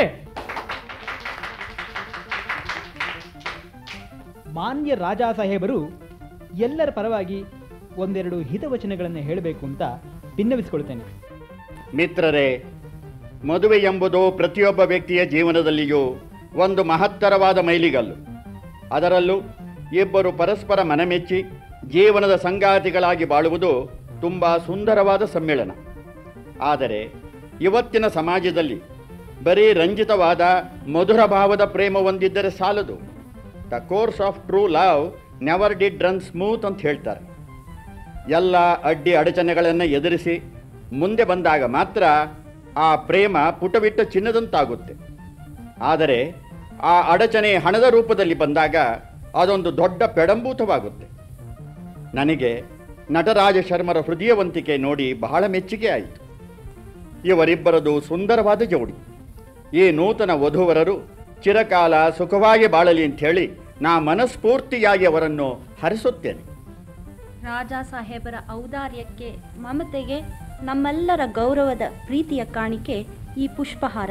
[SPEAKER 5] ಮಾನ್ಯ ರಾಜಾ ಸಾಹೇಬರು ಎಲ್ಲರ ಪರವಾಗಿ ಒಂದೆರಡು ಹಿತವಚನಗಳನ್ನು ಹೇಳಬೇಕು ಅಂತ ಭಿನ್ನವಿಸಿಕೊಳ್ತೇನೆ
[SPEAKER 9] ಮಿತ್ರರೇ ಮದುವೆ ಎಂಬುದು ಪ್ರತಿಯೊಬ್ಬ ವ್ಯಕ್ತಿಯ ಜೀವನದಲ್ಲಿಯೂ ಒಂದು ಮಹತ್ತರವಾದ ಮೈಲಿಗಲ್ಲು ಅದರಲ್ಲೂ ಇಬ್ಬರು ಪರಸ್ಪರ ಮನಮೆಚ್ಚಿ ಜೀವನದ ಸಂಗಾತಿಗಳಾಗಿ ಬಾಳುವುದು ತುಂಬ ಸುಂದರವಾದ ಸಮ್ಮೇಳನ ಆದರೆ ಇವತ್ತಿನ ಸಮಾಜದಲ್ಲಿ ಬರೀ ರಂಜಿತವಾದ ಮಧುರ ಭಾವದ ಪ್ರೇಮ ಹೊಂದಿದ್ದರೆ ಸಾಲದು the course of true love never did run smooth ಅಂತ ಹೇಳ್ತಾರೆ ಎಲ್ಲ ಅಡ್ಡಿ ಅಡಚಣೆಗಳನ್ನು ಎದುರಿಸಿ ಮುಂದೆ ಬಂದಾಗ ಮಾತ್ರ ಆ ಪ್ರೇಮ ಪುಟವಿಟ್ಟ ಚಿನ್ನದಂತಾಗುತ್ತೆ ಆದರೆ ಆ ಅಡಚಣೆ ಹಣದ ರೂಪದಲ್ಲಿ ಬಂದಾಗ ಅದೊಂದು ದೊಡ್ಡ ಪೆಡಂಭೂತವಾಗುತ್ತೆ ನನಗೆ ನಟರಾಜ ಶರ್ಮರ ಹೃದಯವಂತಿಕೆ ನೋಡಿ ಬಹಳ ಮೆಚ್ಚುಗೆ ಆಯಿತು ಇವರಿಬ್ಬರದು ಸುಂದರವಾದ ಜೋಡಿ ಈ ನೂತನ ವಧುವರರು ಚಿರಕಾಲ ಸುಖವಾಗಿ ಬಾಳಲಿ ಅಂತ ಹೇಳಿ ನಾ ಮನಸ್ಫೂರ್ತಿಯಾಗಿ ಅವರನ್ನು ಹರಿಸುತ್ತೇನೆ
[SPEAKER 2] ರಾಜ ಸಾಹೇಬರ ಔದಾರ್ಯಕ್ಕೆ ಮಮತೆಗೆ ನಮ್ಮೆಲ್ಲರ ಗೌರವದ ಪ್ರೀತಿಯ ಕಾಣಿಕೆ ಈ ಪುಷ್ಪಹಾರ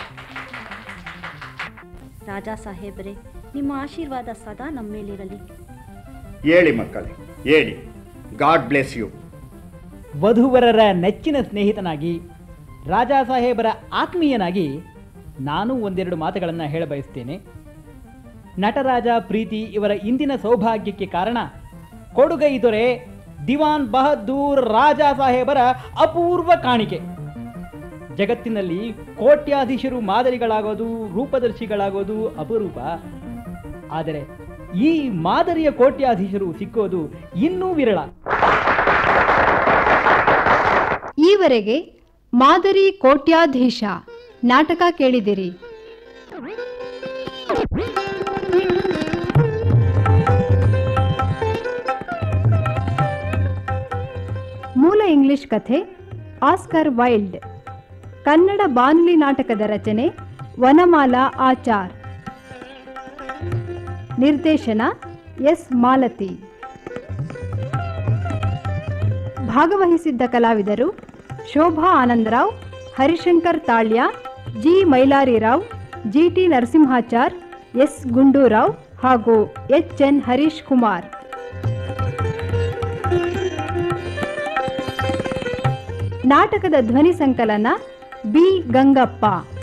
[SPEAKER 2] ರಾಜಾ ಸಾಹೇಬರೇ ನಿಮ್ಮ ಆಶೀರ್ವಾದ ಸದಾ ನಮ್ಮ ಮೇಲಿರಲಿ
[SPEAKER 9] ಹೇಳಿ ಮಕ್ಕಳೇ ಹೇಳಿ ಗಾಡ್ ಬ್ಲೆಸ್ ಯು
[SPEAKER 5] ವಧುವರರ ನೆಚ್ಚಿನ ಸ್ನೇಹಿತನಾಗಿ ರಾಜಾ ಸಾಹೇಬರ ಆತ್ಮೀಯನಾಗಿ ನಾನು ಒಂದೆರಡು ಮಾತುಗಳನ್ನು ಹೇಳಬಯಸ್ತೇನೆ ನಟರಾಜ ಪ್ರೀತಿ ಇವರ ಇಂದಿನ ಸೌಭಾಗ್ಯಕ್ಕೆ ಕಾರಣ ಕೊಡುಗೈ ದೊರೆ ದಿವಾನ್ ಬಹದ್ದೂರ್ ರಾಜಾ ಸಾಹೇಬರ ಅಪೂರ್ವ ಕಾಣಿಕೆ ಜಗತ್ತಿನಲ್ಲಿ ಕೋಟ್ಯಾಧೀಶರು ಮಾದರಿಗಳಾಗೋದು ರೂಪದರ್ಶಿಗಳಾಗೋದು ಅಪರೂಪ ಆದರೆ ಈ ಮಾದರಿಯ ಕೋಟ್ಯಾಧೀಶರು ಸಿಕ್ಕೋದು ಇನ್ನೂ ವಿರಳ
[SPEAKER 1] ಈವರೆಗೆ ಮಾದರಿ ಕೋಟ್ಯಾಧೀಶ ನಾಟಕ ಕೇಳಿದಿರಿ ಮೂಲ ಇಂಗ್ಲಿಷ್ ಕಥೆ ಆಸ್ಕರ್ ವೈಲ್ಡ್ ಕನ್ನಡ ಬಾನುಲಿ ನಾಟಕದ ರಚನೆ ವನಮಾಲಾ ಆಚಾರ್ ನಿರ್ದೇಶನ ಎಸ್ ಮಾಲತಿ ಭಾಗವಹಿಸಿದ್ದ ಕಲಾವಿದರು Shobha Anandarao Harishankar Talya G Mylarirao G T Narasimhachar S Gundurao ಹಾಗೂ ಎಚ್ ಎನ್ ಹರೀಶ್ ಕುಮಾರ್ ನಾಟಕದ ಧ್ವನಿ ಸಂಕಲನ ಬಿ ಗಂಗಪ್ಪ